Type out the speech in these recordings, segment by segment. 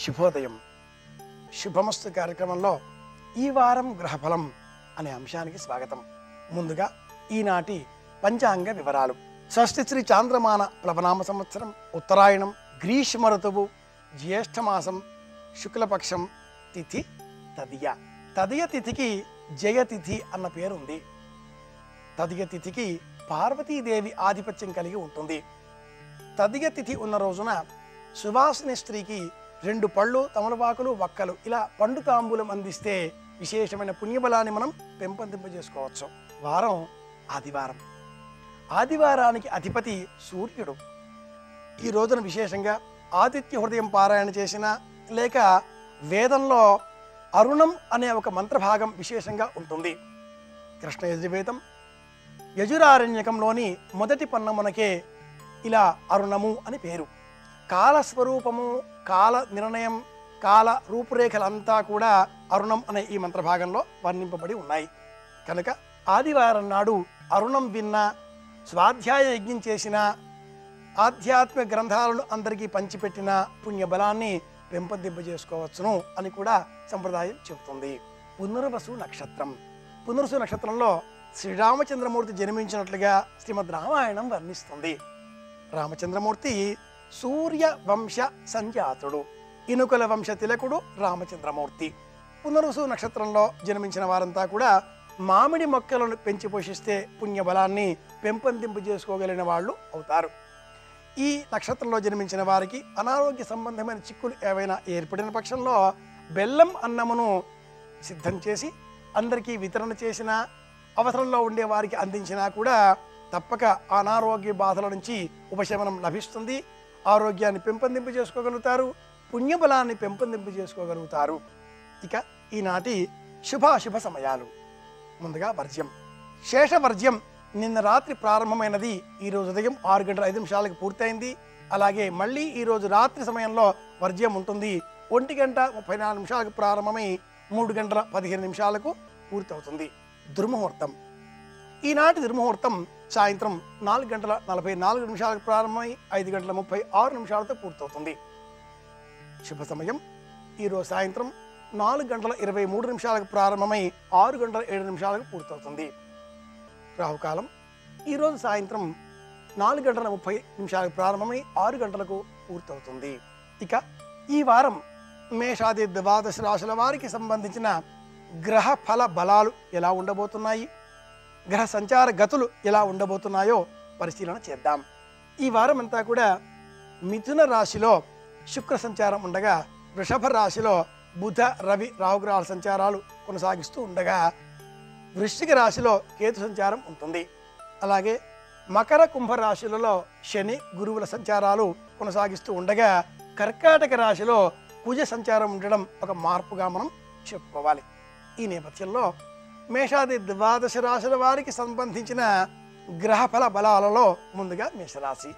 శుభోదయం శుభమస్తు కార్యక్రమంలో ఈ వారం గ్రహఫలం అనే అంశానికి స్వాగతం ముందుగా ఈనాటి పంచాంగ వివరాలు షష్ఠి శ్రీ చాంద్రమాన ప్లవనామ సంవత్సరం ఉత్తరాయణం గ్రీష్మ ఋతువు జ్యేష్ఠమాసం శుక్లపక్షం తిథి తదియ తదియ తిథికి జయతిథి అన్న పేరుంది తదియ తిథికి పార్వతీదేవి ఆధిపత్యం కలిగి ఉంటుంది తదియ తిథి ఉన్న రోజున సువాసిని స్త్రీకి రెండు పళ్ళు తమలపాకులు వక్కలు ఇలా పండు తాంబూలం అందిస్తే విశేషమైన పుణ్యబలాన్ని మనం పెంపొందింపజేసుకోవచ్చు వారం ఆదివారం ఆదివారానికి అధిపతి సూర్యుడు ఈ రోజున విశేషంగా ఆదిత్య హృదయం పారాయణ చేసిన లేక వేదంలో అరుణం అనే ఒక మంత్రభాగం విశేషంగా ఉంటుంది కృష్ణ యజుర్వేదం యజురారణ్యకంలోని మొదటి పన్నమునకే ఇలా అరుణము అని పేరు కాలస్వరూపము కాల నిర్ణయం కాల రూపురేఖలంతా కూడా అరుణం అనే ఈ మంత్రభాగంలో వర్ణింపబడి ఉన్నాయి కనుక ఆదివారం నాడు అరుణం విన్న స్వాధ్యాయ యజ్ఞం చేసిన ఆధ్యాత్మిక గ్రంథాలను అందరికీ పంచిపెట్టిన పుణ్యబలాన్ని పెంపొందింపజేసుకోవచ్చును అని కూడా సంప్రదాయం చెబుతుంది పునర్వసు నక్షత్రం పునర్వసు నక్షత్రంలో శ్రీరామచంద్రమూర్తి జన్మించినట్లుగా శ్రీమద్ రామాయణం వర్ణిస్తుంది రామచంద్రమూర్తి సూర్య వంశ సంజాతుడు ఇనుకుల వంశ తిలకుడు రామచంద్రమూర్తి పునరుసు నక్షత్రంలో జన్మించిన వారంతా కూడా మామిడి మొక్కలను పెంచి పోషిస్తే పుణ్యబలాన్ని పెంపొందింపు చేసుకోగలిగిన వాళ్ళు అవుతారు ఈ నక్షత్రంలో జన్మించిన వారికి అనారోగ్య సంబంధమైన చిక్కులు ఏవైనా ఏర్పడిన పక్షంలో బెల్లం అన్నమును సిద్ధం చేసి అందరికీ వితరణ చేసిన అవసరంలో ఉండే వారికి అందించినా కూడా తప్పక అనారోగ్య బాధల నుంచి ఉపశమనం లభిస్తుంది ఆరోగ్యాన్ని పెంపొందింపు చేసుకోగలుగుతారు పుణ్యబలాన్ని పెంపొందింపు చేసుకోగలుగుతారు ఇక ఈనాటి శుభాశుభ సమయాలు ముందుగా వర్జ్యం శేషవర్జ్యం నిన్న రాత్రి ప్రారంభమైనది ఈ రోజు ఉదయం ఆరు గంటల ఐదు నిమిషాలకు పూర్తయింది అలాగే మళ్ళీ ఈ రోజు రాత్రి సమయంలో వర్జ్యం ఉంటుంది ఒంటి గంట ముప్పై నాలుగు నిమిషాలకు ప్రారంభమై మూడు గంటల పదిహేను నిమిషాలకు పూర్తవుతుంది దుర్ముహూర్తం ఈనాటి దుర్ముహూర్తం సాయంత్రం నాలుగు గంటల నలభై నాలుగు నిమిషాలకు ప్రారంభమై ఐదు గంటల ముప్పై ఆరు నిమిషాలతో పూర్తవుతుంది శుభ సమయం ఈరోజు సాయంత్రం నాలుగు గంటల ఇరవై మూడు నిమిషాలకు ప్రారంభమై ఆరు గంటల ఏడు నిమిషాలకు పూర్తవుతుంది రాహుకాలం ఈరోజు సాయంత్రం నాలుగు గంటల ముప్పై నిమిషాలకు ప్రారంభమై ఆరు గంటలకు పూర్తవుతుంది ఇక ఈ వారం మేషాది ద్వాదశ రాశుల వారికి సంబంధించిన గ్రహ ఫల బలాలు ఎలా ఉండబోతున్నాయి గ్రహ సంచార గతులు ఎలా ఉండబోతున్నాయో పరిశీలన చేద్దాం ఈ వారం అంతా కూడా మిథున రాశిలో శుక్ర సంచారం ఉండగా వృషభ రాశిలో బుధ రవి రాహుగ్రహాల సంచారాలు కొనసాగిస్తూ ఉండగా వృశ్చిక రాశిలో కేతు సంచారం ఉంటుంది అలాగే మకర కుంభ రాశులలో శని గురువుల సంచారాలు కొనసాగిస్తూ ఉండగా కర్కాటక రాశిలో కుజ సంచారం ఉండడం ఒక మార్పుగా మనం చెప్పుకోవాలి ఈ నేపథ్యంలో మేషాది ద్వాదశ రాశుల వారికి సంబంధించిన గ్రహఫల బలాలలో ముందుగా మేషరాశి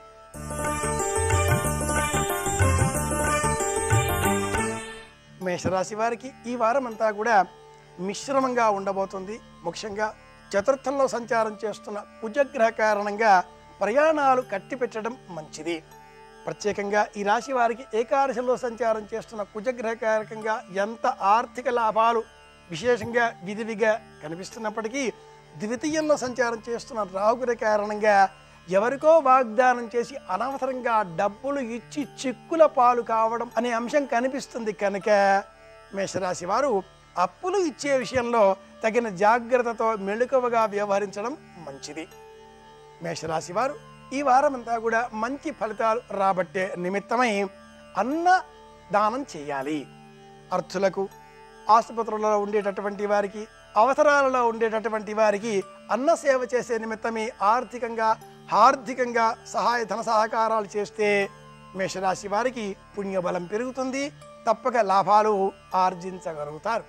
మేషరాశి వారికి ఈ వారం అంతా కూడా మిశ్రమంగా ఉండబోతుంది ముఖ్యంగా చతుర్థంలో సంచారం చేస్తున్న కుజగ్రహ కారణంగా ప్రయాణాలు కట్టిపెట్టడం మంచిది ప్రత్యేకంగా ఈ రాశి వారికి ఏకాదశిలో సంచారం చేస్తున్న కుజగ్రహ కారకంగా ఎంత ఆర్థిక లాభాలు విశేషంగా విధివిగా కనిపిస్తున్నప్పటికీ ద్వితీయంలో సంచారం చేస్తున్న రాహుగ్రహ కారణంగా ఎవరికో వాగ్దానం చేసి అనవసరంగా డబ్బులు ఇచ్చి చిక్కుల పాలు కావడం అనే అంశం కనిపిస్తుంది కనుక మేషరాశి వారు అప్పులు ఇచ్చే విషయంలో తగిన జాగ్రత్తతో మెళుకవగా వ్యవహరించడం మంచిది మేషరాశి వారు ఈ వారం అంతా కూడా మంచి ఫలితాలు రాబట్టే నిమిత్తమై అన్న దానం చేయాలి అర్థులకు ఆసుపత్రులలో ఉండేటటువంటి వారికి అవసరాలలో ఉండేటటువంటి వారికి అన్న సేవ చేసే నిమిత్తమే ఆర్థికంగా ఆర్థికంగా సహాయ ధన సహకారాలు చేస్తే మేషరాశి వారికి పుణ్యబలం పెరుగుతుంది తప్పక లాభాలు ఆర్జించగలుగుతారు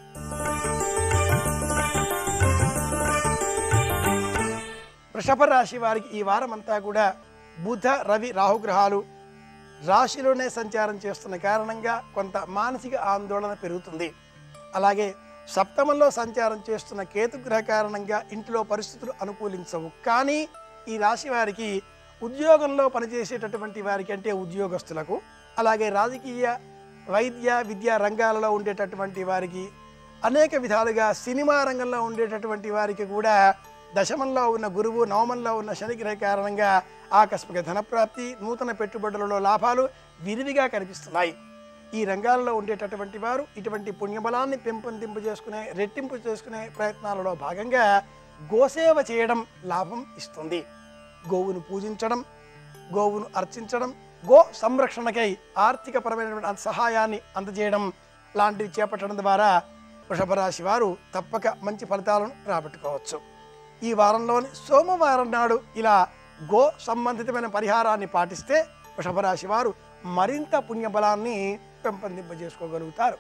వృషభ రాశి వారికి ఈ వారం అంతా కూడా బుధ రవి రాహుగ్రహాలు రాశిలోనే సంచారం చేస్తున్న కారణంగా కొంత మానసిక ఆందోళన పెరుగుతుంది అలాగే సప్తమంలో సంచారం చేస్తున్న కేతుగ్రహ కారణంగా ఇంట్లో పరిస్థితులు అనుకూలించవు కానీ ఈ రాశి వారికి ఉద్యోగంలో పనిచేసేటటువంటి వారికి అంటే ఉద్యోగస్తులకు అలాగే రాజకీయ వైద్య విద్యా రంగాలలో ఉండేటటువంటి వారికి అనేక విధాలుగా సినిమా రంగంలో ఉండేటటువంటి వారికి కూడా దశమంలో ఉన్న గురువు నవమంలో ఉన్న శనిగ్రహ కారణంగా ఆకస్మిక ధనప్రాప్తి నూతన పెట్టుబడులలో లాభాలు విరివిగా కనిపిస్తున్నాయి ఈ రంగాల్లో ఉండేటటువంటి వారు ఇటువంటి పుణ్యబలాన్ని పెంపొందింపు చేసుకునే రెట్టింపు చేసుకునే ప్రయత్నాలలో భాగంగా గోసేవ చేయడం లాభం ఇస్తుంది గోవును పూజించడం గోవును అర్చించడం గో సంరక్షణకై ఆర్థికపరమైనటువంటి సహాయాన్ని అందజేయడం లాంటివి చేపట్టడం ద్వారా వృషభ రాశి వారు తప్పక మంచి ఫలితాలను రాబట్టుకోవచ్చు ఈ వారంలోని సోమవారం నాడు ఇలా గో సంబంధితమైన పరిహారాన్ని పాటిస్తే వృషభ రాశి వారు మరింత పుణ్యబలాన్ని పెంపొందింపజేసుకోగలుగుతారు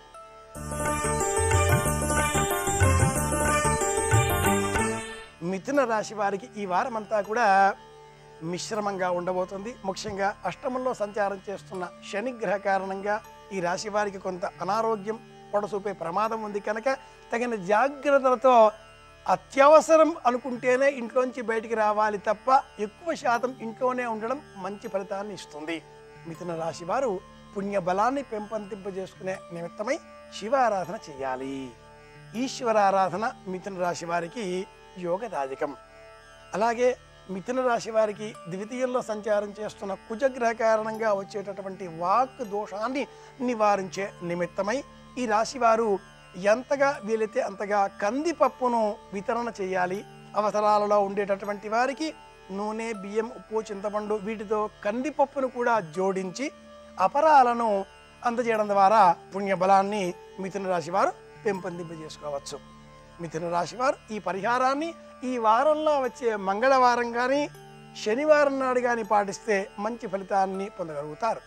మిథున రాశి వారికి ఈ వారం అంతా కూడా మిశ్రమంగా ఉండబోతుంది ముఖ్యంగా అష్టమంలో సంచారం చేస్తున్న శనిగ్రహ కారణంగా ఈ రాశి వారికి కొంత అనారోగ్యం పొడసూపే ప్రమాదం ఉంది కనుక తగిన జాగ్రత్తలతో అత్యవసరం అనుకుంటేనే ఇంట్లోంచి బయటికి రావాలి తప్ప ఎక్కువ శాతం ఇంట్లోనే ఉండడం మంచి ఫలితాన్ని ఇస్తుంది మిథున రాశి వారు పుణ్య బలాన్ని పెంపొందింపజేసుకునే నిమిత్తమై శివారాధన చేయాలి ఈశ్వరారాధన మిథున రాశి వారికి యోగదాయకం అలాగే మిథున రాశి వారికి ద్వితీయంలో సంచారం చేస్తున్న కుజగ్రహ కారణంగా వచ్చేటటువంటి వాక్ దోషాన్ని నివారించే నిమిత్తమై ఈ రాశి వారు ఎంతగా వీలైతే అంతగా కందిపప్పును వితరణ చేయాలి అవసరాలలో ఉండేటటువంటి వారికి నూనె బియ్యం ఉప్పు చింతపండు వీటితో కందిపప్పును కూడా జోడించి అపరాలను అందజేయడం ద్వారా పుణ్యబలాన్ని మిథున రాశి వారు పెంపొందింపజేసుకోవచ్చు మిథున రాశి వారు ఈ పరిహారాన్ని ఈ వారంలో వచ్చే మంగళవారం కానీ శనివారం నాడు కానీ పాటిస్తే మంచి ఫలితాన్ని పొందగలుగుతారు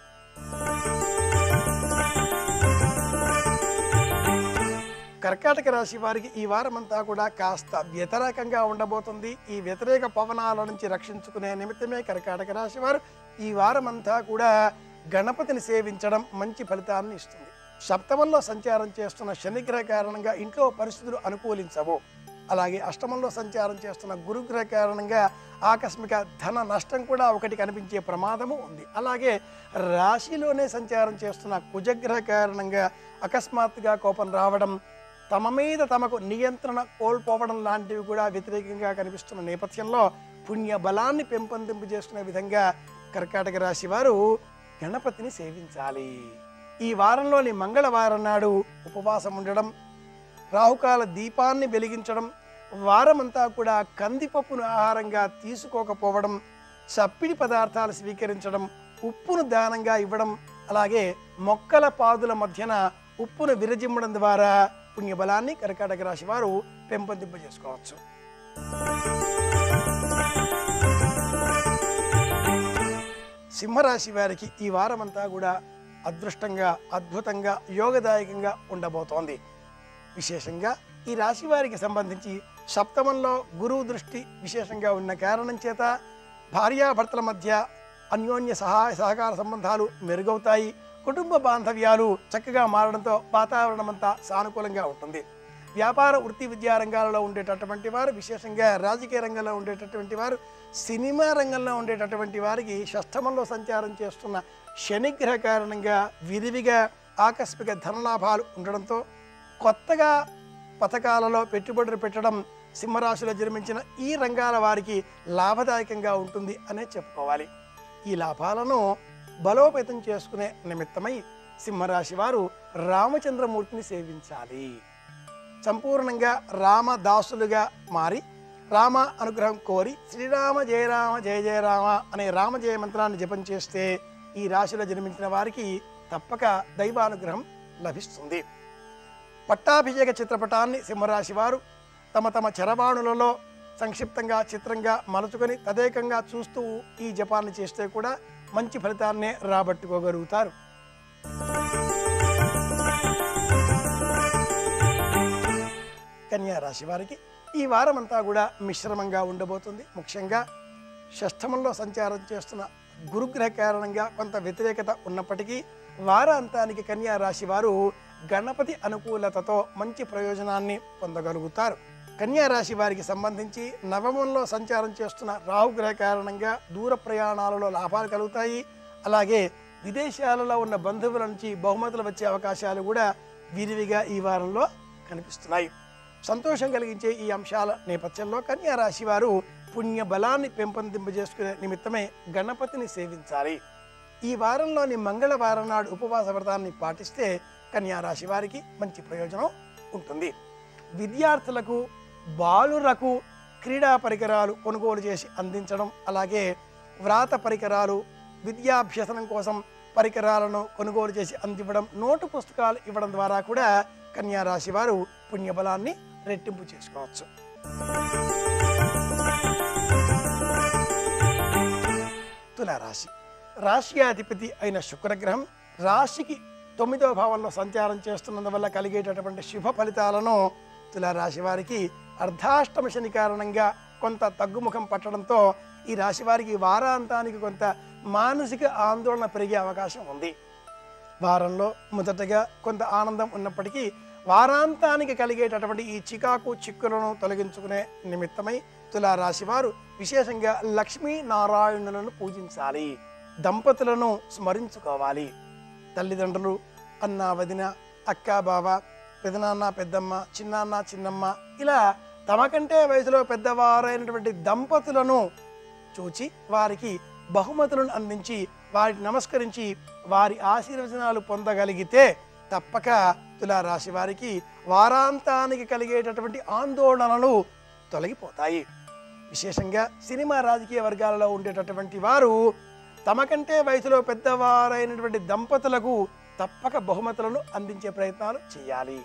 కర్కాటక రాశి వారికి ఈ వారం అంతా కూడా కాస్త వ్యతిరేకంగా ఉండబోతుంది ఈ వ్యతిరేక పవనాల నుంచి రక్షించుకునే నిమిత్తమే కర్కాటక రాశి వారు ఈ వారం అంతా కూడా గణపతిని సేవించడం మంచి ఫలితాన్ని ఇస్తుంది సప్తమంలో సంచారం చేస్తున్న శనిగ్రహ కారణంగా ఇంట్లో పరిస్థితులు అనుకూలించవు అలాగే అష్టమంలో సంచారం చేస్తున్న గురుగ్రహ కారణంగా ఆకస్మిక ధన నష్టం కూడా ఒకటి కనిపించే ప్రమాదము ఉంది అలాగే రాశిలోనే సంచారం చేస్తున్న కుజగ్రహ కారణంగా అకస్మాత్తుగా కోపం రావడం తమ మీద తమకు నియంత్రణ కోల్పోవడం లాంటివి కూడా వ్యతిరేకంగా కనిపిస్తున్న నేపథ్యంలో పుణ్య బలాన్ని పెంపొందింపు చేసుకునే విధంగా కర్కాటక రాశి వారు గణపతిని సేవించాలి ఈ వారంలోని మంగళవారం నాడు ఉపవాసం ఉండడం రాహుకాల దీపాన్ని వెలిగించడం వారమంతా కూడా కందిపప్పును ఆహారంగా తీసుకోకపోవడం చప్పిడి పదార్థాలు స్వీకరించడం ఉప్పును దానంగా ఇవ్వడం అలాగే మొక్కల పాదుల మధ్యన ఉప్పును విరజిమ్మడం ద్వారా పుణ్యబలాన్ని కర్కాటక రాశి వారు పెంపొందింపజేసుకోవచ్చు సింహరాశి వారికి ఈ వారమంతా కూడా అదృష్టంగా అద్భుతంగా యోగదాయకంగా ఉండబోతోంది విశేషంగా ఈ రాశి వారికి సంబంధించి సప్తమంలో గురువు దృష్టి విశేషంగా ఉన్న కారణం చేత భార్యాభర్తల మధ్య అన్యోన్య సహాయ సహకార సంబంధాలు మెరుగవుతాయి కుటుంబ బాంధవ్యాలు చక్కగా మారడంతో వాతావరణం అంతా సానుకూలంగా ఉంటుంది వ్యాపార వృత్తి విద్యా రంగాలలో ఉండేటటువంటి వారు విశేషంగా రాజకీయ రంగంలో ఉండేటటువంటి వారు సినిమా రంగంలో ఉండేటటువంటి వారికి షష్టమంలో సంచారం చేస్తున్న శనిగ్రహ కారణంగా విరివిగా ఆకస్మిక ధనలాభాలు ఉండడంతో కొత్తగా పథకాలలో పెట్టుబడులు పెట్టడం సింహరాశిలో జన్మించిన ఈ రంగాల వారికి లాభదాయకంగా ఉంటుంది అనే చెప్పుకోవాలి ఈ లాభాలను బలోపేతం చేసుకునే నిమిత్తమై సింహరాశి వారు రామచంద్రమూర్తిని సేవించాలి సంపూర్ణంగా రామదాసులుగా మారి రామ అనుగ్రహం కోరి శ్రీరామ జయరామ జయ జయ రామ అనే రామ జయ మంత్రాన్ని జపం చేస్తే ఈ రాశిలో జన్మించిన వారికి తప్పక దైవానుగ్రహం లభిస్తుంది పట్టాభిషేక చిత్రపటాన్ని సింహరాశి వారు తమ తమ చరవాణులలో సంక్షిప్తంగా చిత్రంగా మలుచుకొని తదేకంగా చూస్తూ ఈ జపాన్ని చేస్తే కూడా మంచి ఫలితాన్నే రాబట్టుకోగలుగుతారు కన్యా రాశి వారికి ఈ వారం అంతా కూడా మిశ్రమంగా ఉండబోతుంది ముఖ్యంగా షష్టమంలో సంచారం చేస్తున్న గురుగ్రహ కారణంగా కొంత వ్యతిరేకత ఉన్నప్పటికీ వారాంతానికి కన్యా రాశి వారు గణపతి అనుకూలతతో మంచి ప్రయోజనాన్ని పొందగలుగుతారు కన్యా రాశి వారికి సంబంధించి నవమంలో సంచారం చేస్తున్న రాహుగ్రహ కారణంగా దూర ప్రయాణాలలో లాభాలు కలుగుతాయి అలాగే విదేశాలలో ఉన్న బంధువుల నుంచి బహుమతులు వచ్చే అవకాశాలు కూడా విరివిగా ఈ వారంలో కనిపిస్తున్నాయి సంతోషం కలిగించే ఈ అంశాల నేపథ్యంలో కన్యా రాశి వారు పుణ్య బలాన్ని పెంపొందింపజేసుకునే నిమిత్తమే గణపతిని సేవించాలి ఈ వారంలోని మంగళవారం నాడు ఉపవాస వ్రతాన్ని పాటిస్తే కన్యా రాశి వారికి మంచి ప్రయోజనం ఉంటుంది విద్యార్థులకు బాలురకు క్రీడా పరికరాలు కొనుగోలు చేసి అందించడం అలాగే వ్రాత పరికరాలు విద్యాభ్యసనం కోసం పరికరాలను కొనుగోలు చేసి అందివ్వడం నోటు పుస్తకాలు ఇవ్వడం ద్వారా కూడా కన్యా రాశి వారు పుణ్యబలాన్ని రెట్టింపు చేసుకోవచ్చు తులారాశి రాశియాధిపతి అయిన శుక్రగ్రహం రాశికి తొమ్మిదవ భావంలో సంచారం చేస్తున్నందువల్ల కలిగేటటువంటి శుభ ఫలితాలను తులారాశి వారికి అర్ధాష్టమ శని కారణంగా కొంత తగ్గుముఖం పట్టడంతో ఈ రాశి వారికి వారాంతానికి కొంత మానసిక ఆందోళన పెరిగే అవకాశం ఉంది వారంలో మొదటగా కొంత ఆనందం ఉన్నప్పటికీ వారాంతానికి కలిగేటటువంటి ఈ చికాకు చిక్కులను తొలగించుకునే నిమిత్తమై తులారాశి వారు విశేషంగా లక్ష్మీ నారాయణులను పూజించాలి దంపతులను స్మరించుకోవాలి తల్లిదండ్రులు అన్న వదిన అక్క బావ పెదనాన్న పెద్దమ్మ చిన్నాన్న చిన్నమ్మ ఇలా తమకంటే వయసులో పెద్దవారైనటువంటి దంపతులను చూచి వారికి బహుమతులను అందించి వారికి నమస్కరించి వారి ఆశీర్వచనాలు పొందగలిగితే తప్పక తులారాశి వారికి వారాంతానికి కలిగేటటువంటి ఆందోళనలు తొలగిపోతాయి విశేషంగా సినిమా రాజకీయ వర్గాలలో ఉండేటటువంటి వారు తమకంటే వయసులో పెద్దవారైనటువంటి దంపతులకు తప్పక బహుమతులను అందించే ప్రయత్నాలు చేయాలి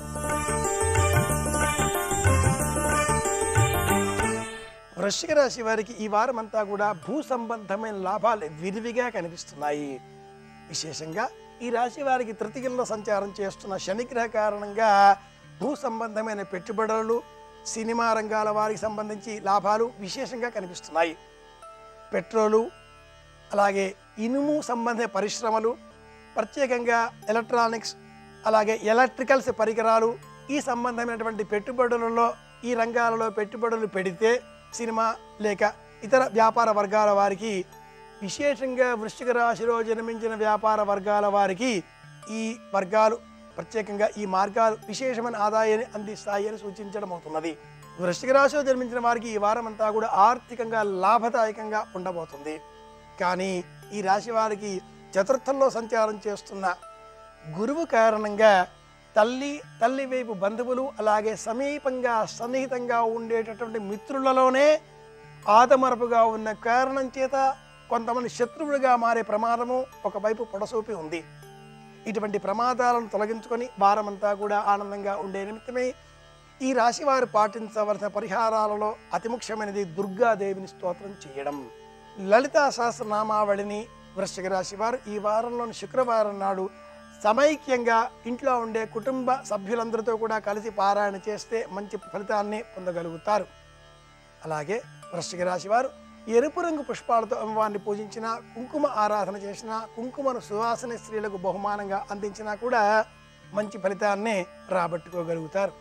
వృశ్చిక రాశి వారికి ఈ వారం అంతా కూడా భూ సంబంధమైన లాభాలు విరివిగా కనిపిస్తున్నాయి విశేషంగా ఈ రాశి వారికి తృతీయంలో సంచారం చేస్తున్న శనిగ్రహ కారణంగా భూ సంబంధమైన పెట్టుబడులు సినిమా రంగాల వారికి సంబంధించి లాభాలు విశేషంగా కనిపిస్తున్నాయి పెట్రోలు అలాగే ఇనుము సంబంధ పరిశ్రమలు ప్రత్యేకంగా ఎలక్ట్రానిక్స్ అలాగే ఎలక్ట్రికల్స్ పరికరాలు ఈ సంబంధమైనటువంటి పెట్టుబడులలో ఈ రంగాలలో పెట్టుబడులు పెడితే సినిమా లేక ఇతర వ్యాపార వర్గాల వారికి విశేషంగా వృశ్చిక రాశిలో జన్మించిన వ్యాపార వర్గాల వారికి ఈ వర్గాలు ప్రత్యేకంగా ఈ మార్గాలు విశేషమైన ఆదాయాన్ని అందిస్తాయి అని సూచించడం అవుతున్నది వృశ్చిక రాశిలో జన్మించిన వారికి ఈ వారం అంతా కూడా ఆర్థికంగా లాభదాయకంగా ఉండబోతుంది కానీ ఈ రాశి వారికి చతుర్థంలో సంచారం చేస్తున్న గురువు కారణంగా తల్లి తల్లి వైపు బంధువులు అలాగే సమీపంగా సన్నిహితంగా ఉండేటటువంటి మిత్రులలోనే ఆదమరపుగా ఉన్న కారణం చేత కొంతమంది శత్రువులుగా మారే ప్రమాదము ఒకవైపు పొడసూపి ఉంది ఇటువంటి ప్రమాదాలను తొలగించుకొని వారమంతా కూడా ఆనందంగా ఉండే నిమిత్తమే ఈ రాశి వారు పాటించవలసిన పరిహారాలలో అతి ముఖ్యమైనది దుర్గాదేవిని స్తోత్రం చేయడం లలితా సహస్రనామావళిని వృశ్చిక రాశి వారు ఈ వారంలోని శుక్రవారం నాడు సమైక్యంగా ఇంట్లో ఉండే కుటుంబ సభ్యులందరితో కూడా కలిసి పారాయణ చేస్తే మంచి ఫలితాన్ని పొందగలుగుతారు అలాగే వృశ్చిక రాశి వారు ఎరుపు రంగు పుష్పాలతో అమ్మవారిని పూజించిన కుంకుమ ఆరాధన చేసిన కుంకుమను సువాసన స్త్రీలకు బహుమానంగా అందించినా కూడా మంచి ఫలితాన్నే రాబట్టుకోగలుగుతారు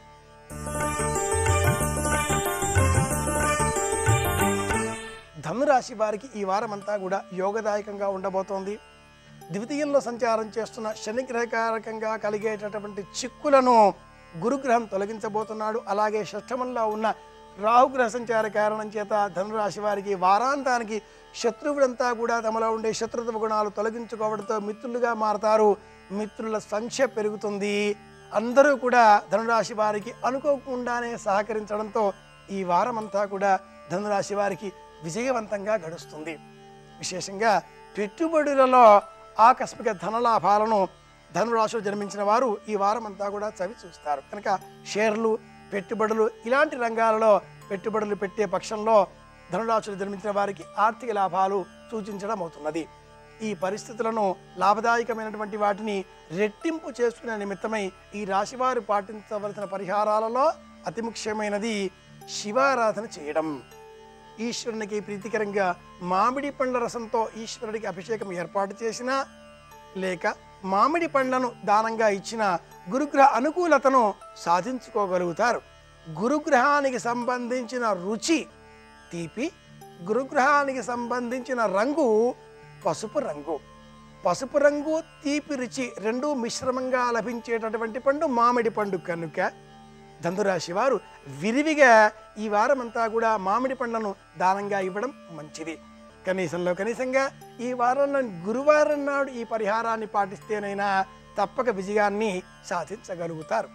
ధనురాశి వారికి ఈ వారం అంతా కూడా యోగదాయకంగా ఉండబోతోంది ద్వితీయంలో సంచారం చేస్తున్న శనిగ్రహకారకంగా కలిగేటటువంటి చిక్కులను గురుగ్రహం తొలగించబోతున్నాడు అలాగే షష్టమంలో ఉన్న రాహుగ్రహ సంచార కారణం చేత ధనురాశి వారికి వారాంతానికి శత్రువులంతా కూడా తమలో ఉండే శత్రుత్వ గుణాలు తొలగించుకోవడంతో మిత్రులుగా మారతారు మిత్రుల సంఖ్య పెరుగుతుంది అందరూ కూడా ధనురాశి వారికి అనుకోకుండానే సహకరించడంతో ఈ వారం అంతా కూడా ధనురాశి వారికి విజయవంతంగా గడుస్తుంది విశేషంగా పెట్టుబడులలో ఆకస్మిక ధనలాభాలను ధనురాశిలో జన్మించిన వారు ఈ వారం అంతా కూడా చవి చూస్తారు కనుక షేర్లు పెట్టుబడులు ఇలాంటి రంగాలలో పెట్టుబడులు పెట్టే పక్షంలో ధనురాశిలో జన్మించిన వారికి ఆర్థిక లాభాలు సూచించడం అవుతున్నది ఈ పరిస్థితులను లాభదాయకమైనటువంటి వాటిని రెట్టింపు చేసుకునే నిమిత్తమై ఈ రాశివారు పాటించవలసిన పరిహారాలలో అతి ముఖ్యమైనది శివారాధన చేయడం ఈశ్వరునికి ప్రీతికరంగా మామిడి పండ్ల రసంతో ఈశ్వరుడికి అభిషేకం ఏర్పాటు చేసినా లేక మామిడి పండ్లను దానంగా ఇచ్చిన గురుగ్రహ అనుకూలతను సాధించుకోగలుగుతారు గురుగ్రహానికి సంబంధించిన రుచి తీపి గురుగ్రహానికి సంబంధించిన రంగు పసుపు రంగు పసుపు రంగు తీపి రుచి రెండూ మిశ్రమంగా లభించేటటువంటి పండు మామిడి పండు కనుక ధనురాశి వారు విరివిగా ఈ వారం అంతా కూడా మామిడి పండ్లను దానంగా ఇవ్వడం మంచిది కనీసంలో కనీసంగా ఈ వారంలో గురువారం నాడు ఈ పరిహారాన్ని పాటిస్తేనైనా తప్పక విజయాన్ని సాధించగలుగుతారు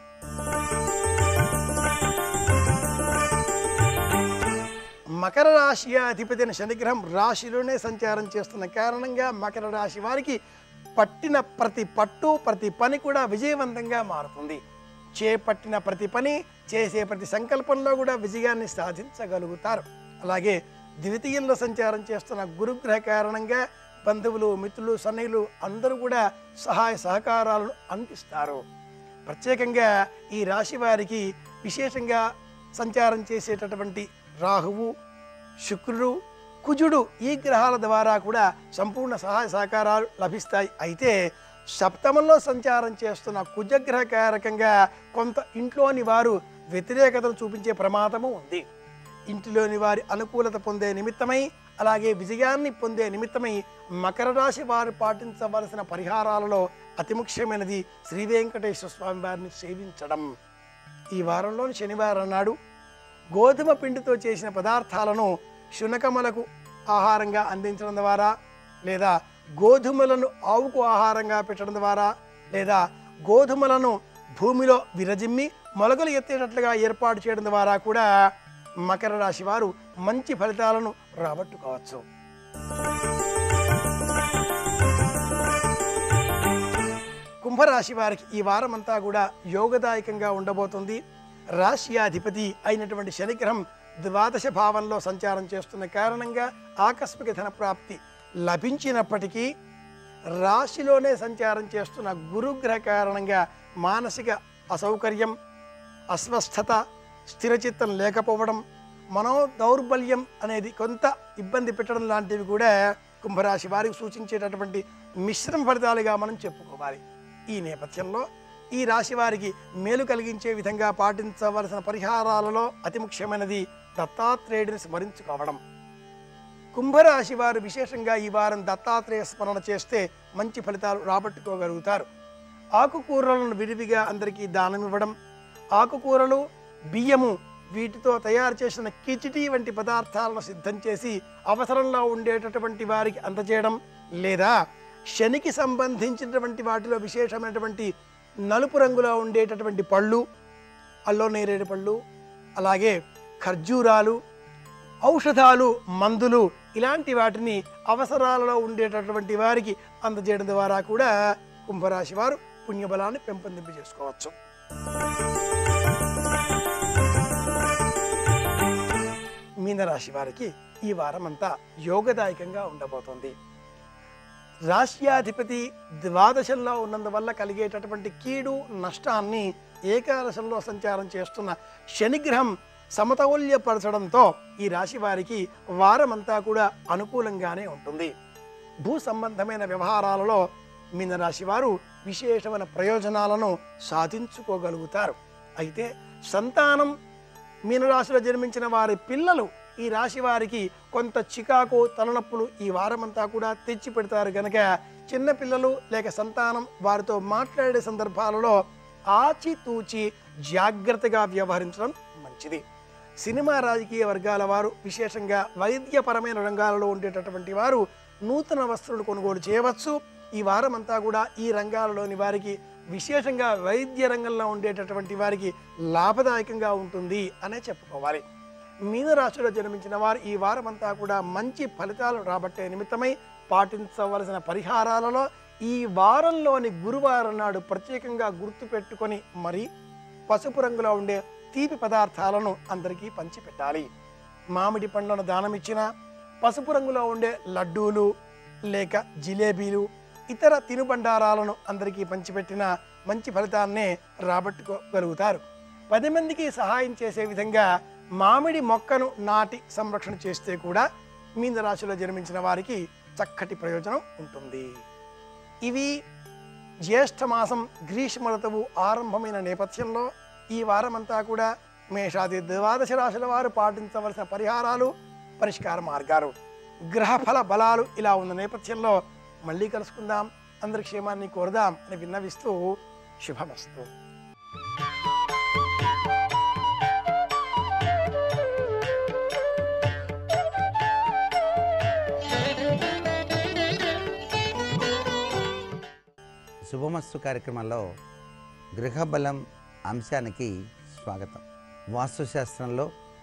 మకర రాశి అధిపతి అయిన శనిగ్రహం రాశిలోనే సంచారం చేస్తున్న కారణంగా మకర రాశి వారికి పట్టిన ప్రతి పట్టు ప్రతి పని కూడా విజయవంతంగా మారుతుంది చేపట్టిన ప్రతి పని చేసే ప్రతి సంకల్పంలో కూడా విజయాన్ని సాధించగలుగుతారు అలాగే ద్వితీయంలో సంచారం చేస్తున్న గురుగ్రహ కారణంగా బంధువులు మిత్రులు సన్నిహితులు అందరూ కూడా సహాయ సహకారాలను అందిస్తారు ప్రత్యేకంగా ఈ రాశి వారికి విశేషంగా సంచారం చేసేటటువంటి రాహువు శుక్రుడు కుజుడు ఈ గ్రహాల ద్వారా కూడా సంపూర్ణ సహాయ సహకారాలు లభిస్తాయి అయితే సప్తమంలో సంచారం చేస్తున్న కుజగ్రహ కారకంగా కొంత ఇంట్లోని వారు వ్యతిరేకతను చూపించే ప్రమాదము ఉంది ఇంటిలోని వారి అనుకూలత పొందే నిమిత్తమై అలాగే విజయాన్ని పొందే నిమిత్తమై మకర రాశి వారు పాటించవలసిన పరిహారాలలో అతి ముఖ్యమైనది శ్రీ వెంకటేశ్వర స్వామి వారిని సేవించడం ఈ వారంలోని శనివారం నాడు గోధుమ పిండితో చేసిన పదార్థాలను శునకములకు ఆహారంగా అందించడం ద్వారా లేదా గోధుమలను ఆవుకు ఆహారంగా పెట్టడం ద్వారా లేదా గోధుమలను భూమిలో విరజిమ్మి మొలకలు ఎత్తేటట్లుగా ఏర్పాటు చేయడం ద్వారా కూడా మకర రాశి వారు మంచి ఫలితాలను రాబట్టుకోవచ్చు కుంభరాశి వారికి ఈ వారం అంతా కూడా యోగదాయకంగా ఉండబోతుంది రాశ్యాధిపతి అయినటువంటి శనిగ్రహం ద్వాదశ భావంలో సంచారం చేస్తున్న కారణంగా ఆకస్మిక ధన ప్రాప్తి లభించినప్పటికీ రాశిలోనే సంచారం చేస్తున్న గురుగ్రహ కారణంగా మానసిక అసౌకర్యం అస్వస్థత స్థిరచిత్తం లేకపోవడం మనో దౌర్బల్యం అనేది కొంత ఇబ్బంది పెట్టడం లాంటివి కూడా కుంభరాశి వారికి సూచించేటటువంటి మిశ్రమ ఫలితాలుగా మనం చెప్పుకోవాలి ఈ నేపథ్యంలో ఈ రాశి వారికి మేలు కలిగించే విధంగా పాటించవలసిన పరిహారాలలో అతి ముఖ్యమైనది దత్తాత్రేయుడిని స్మరించుకోవడం కుంభరాశి వారు విశేషంగా ఈ వారం దత్తాత్రేయ స్మరణ చేస్తే మంచి ఫలితాలు రాబట్టుకోగలుగుతారు ఆకుకూరలను విరివిగా అందరికీ దానం ఇవ్వడం ఆకుకూరలు బియ్యము వీటితో తయారు చేసిన కిచిడి వంటి పదార్థాలను సిద్ధం చేసి అవసరంలో ఉండేటటువంటి వారికి అందజేయడం లేదా శనికి సంబంధించినటువంటి వాటిలో విశేషమైనటువంటి నలుపు రంగులో ఉండేటటువంటి పళ్ళు అల్లో నేరేడు పళ్ళు అలాగే ఖర్జూరాలు ఔషధాలు మందులు ఇలాంటి వాటిని అవసరాలలో ఉండేటటువంటి వారికి అందజేయడం ద్వారా కూడా కుంభరాశి వారు పుణ్యబలాన్ని పెంపొందింప చేసుకోవచ్చు మీనరాశి వారికి ఈ వారం అంతా యోగదాయకంగా ఉండబోతోంది రాశ్యాధిపతి ద్వాదశంలో ఉన్నందువల్ల కలిగేటటువంటి కీడు నష్టాన్ని ఏకాదశంలో సంచారం చేస్తున్న శనిగ్రహం సమతౌల్యపరచడంతో ఈ రాశి వారికి వారమంతా కూడా అనుకూలంగానే ఉంటుంది భూ సంబంధమైన వ్యవహారాలలో మీనరాశి వారు విశేషమైన ప్రయోజనాలను సాధించుకోగలుగుతారు అయితే సంతానం మీనరాశిలో జన్మించిన వారి పిల్లలు ఈ రాశి వారికి కొంత చికాకు తలనొప్పులు ఈ వారమంతా కూడా తెచ్చి పెడతారు కనుక చిన్న పిల్లలు లేక సంతానం వారితో మాట్లాడే సందర్భాలలో ఆచితూచి జాగ్రత్తగా వ్యవహరించడం మంచిది సినిమా రాజకీయ వర్గాల వారు విశేషంగా వైద్యపరమైన రంగాలలో ఉండేటటువంటి వారు నూతన వస్తువులు కొనుగోలు చేయవచ్చు ఈ వారం అంతా కూడా ఈ రంగాలలోని వారికి విశేషంగా వైద్య రంగంలో ఉండేటటువంటి వారికి లాభదాయకంగా ఉంటుంది అనే చెప్పుకోవాలి మీనరాశిలో జన్మించిన వారు ఈ వారం అంతా కూడా మంచి ఫలితాలు రాబట్టే నిమిత్తమై పాటించవలసిన పరిహారాలలో ఈ వారంలోని గురువారం నాడు ప్రత్యేకంగా గుర్తుపెట్టుకొని మరి పసుపు రంగులో ఉండే తీపి పదార్థాలను అందరికీ పంచిపెట్టాలి మామిడి పండ్లను దానమిచ్చిన పసుపు రంగులో ఉండే లడ్డూలు లేక జిలేబీలు ఇతర తినుబండారాలను అందరికీ పంచిపెట్టిన మంచి ఫలితాన్నే రాబట్టుకోగలుగుతారు పది మందికి సహాయం చేసే విధంగా మామిడి మొక్కను నాటి సంరక్షణ చేస్తే కూడా మీన రాశిలో జన్మించిన వారికి చక్కటి ప్రయోజనం ఉంటుంది ఇవి జ్యేష్ఠ మాసం గ్రీష్మ ఋతువు ఆరంభమైన నేపథ్యంలో ఈ వారమంతా కూడా మేషాది ద్వాదశ రాశుల వారు పాటించవలసిన పరిహారాలు పరిష్కార మార్గాలు గ్రహఫల బలాలు ఇలా ఉన్న నేపథ్యంలో మళ్ళీ కలుసుకుందాం అందరి క్షేమాన్ని కోరదాం అని విన్నవిస్తూ శుభమస్తు శుభమస్తు కార్యక్రమంలో గృహబలం అంశానికి స్వాగతం వాస్తుశాస్త్రంలో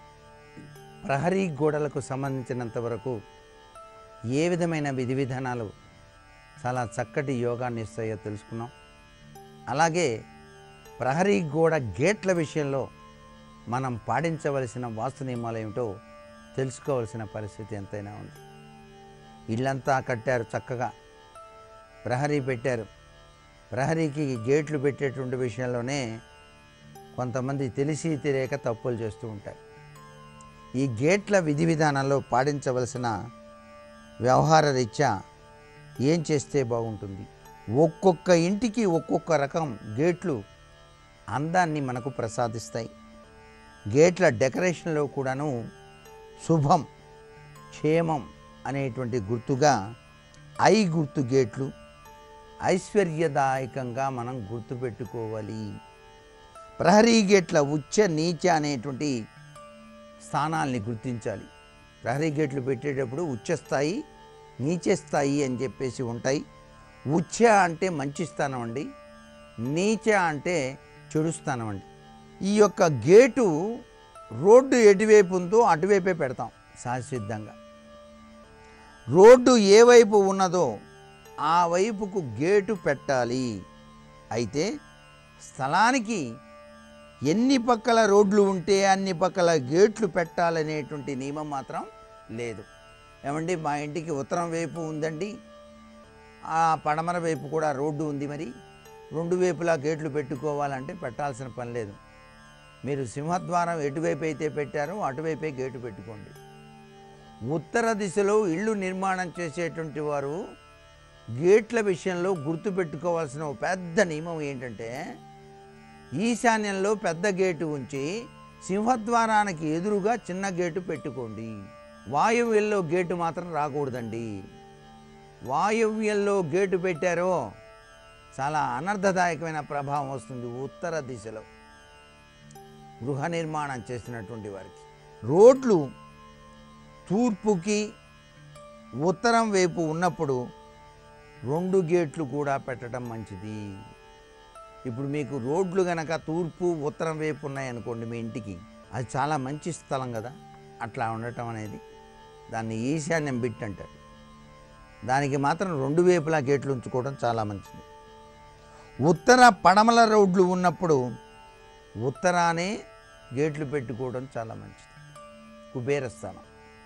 ప్రహరీ గోడలకు సంబంధించినంత వరకు ఏ విధమైన విధి విధానాలు చాలా చక్కటి యోగాన్ని ఇస్తాయో తెలుసుకున్నాం అలాగే ప్రహరీ గోడ గేట్ల విషయంలో మనం పాటించవలసిన వాస్తు నియమాలు ఏమిటో తెలుసుకోవలసిన పరిస్థితి ఎంతైనా ఉంది ఇల్లంతా కట్టారు చక్కగా ప్రహరీ పెట్టారు ప్రహరీకి గేట్లు పెట్టేటువంటి విషయంలోనే కొంతమంది తెలిసి తెలియక తప్పులు చేస్తూ ఉంటారు ఈ గేట్ల విధి విధానాల్లో పాటించవలసిన వ్యవహార రీత్యా ఏం చేస్తే బాగుంటుంది ఒక్కొక్క ఇంటికి ఒక్కొక్క రకం గేట్లు అందాన్ని మనకు ప్రసాదిస్తాయి గేట్ల డెకరేషన్లో కూడాను శుభం క్షేమం అనేటువంటి గుర్తుగా ఐ గుర్తు గేట్లు ఐశ్వర్యదాయకంగా మనం గుర్తుపెట్టుకోవాలి ప్రహరీ గేట్ల ఉచ్చ నీచ అనేటువంటి స్థానాల్ని గుర్తించాలి ప్రహరీ గేట్లు పెట్టేటప్పుడు ఉచ్చ స్థాయి నీచ స్థాయి అని చెప్పేసి ఉంటాయి ఉచ్చ అంటే మంచి స్థానం అండి నీచ అంటే చెడు స్థానం అండి ఈ యొక్క గేటు రోడ్డు ఎటువైపు ఉందో అటువైపే పెడతాం సహసిద్ధంగా రోడ్డు ఏ వైపు ఉన్నదో ఆ వైపుకు గేటు పెట్టాలి అయితే స్థలానికి ఎన్ని పక్కల రోడ్లు ఉంటే అన్ని పక్కల గేట్లు పెట్టాలనేటువంటి నియమం మాత్రం లేదు ఏమండి మా ఇంటికి ఉత్తరం వైపు ఉందండి ఆ పడమర వైపు కూడా రోడ్డు ఉంది మరి రెండు వైపులా గేట్లు పెట్టుకోవాలంటే పెట్టాల్సిన పని లేదు మీరు సింహద్వారం ఎటువైపు అయితే పెట్టారో అటువైపే గేటు పెట్టుకోండి ఉత్తర దిశలో ఇళ్ళు నిర్మాణం చేసేటువంటి వారు గేట్ల విషయంలో గుర్తుపెట్టుకోవాల్సిన ఒక పెద్ద నియమం ఏంటంటే ఈశాన్యంలో పెద్ద గేటు ఉంచి సింహద్వారానికి ఎదురుగా చిన్న గేటు పెట్టుకోండి వాయువ్యంలో గేటు మాత్రం రాకూడదండి వాయువ్యంలో గేటు పెట్టారో చాలా అనర్థదాయకమైన ప్రభావం వస్తుంది ఉత్తర దిశలో గృహ నిర్మాణం చేసినటువంటి వారికి రోడ్లు తూర్పుకి ఉత్తరం వైపు ఉన్నప్పుడు రెండు గేట్లు కూడా పెట్టడం మంచిది ఇప్పుడు మీకు రోడ్లు గనక తూర్పు ఉత్తరం వైపు ఉన్నాయనుకోండి మీ ఇంటికి అది చాలా మంచి స్థలం కదా అట్లా ఉండటం అనేది దాన్ని ఈశాన్యం బిట్ అంటారు దానికి మాత్రం రెండు వైపులా గేట్లు ఉంచుకోవడం చాలా మంచిది ఉత్తర పడమల రోడ్లు ఉన్నప్పుడు ఉత్తరానే గేట్లు పెట్టుకోవడం చాలా మంచిది కుబేర స్థానం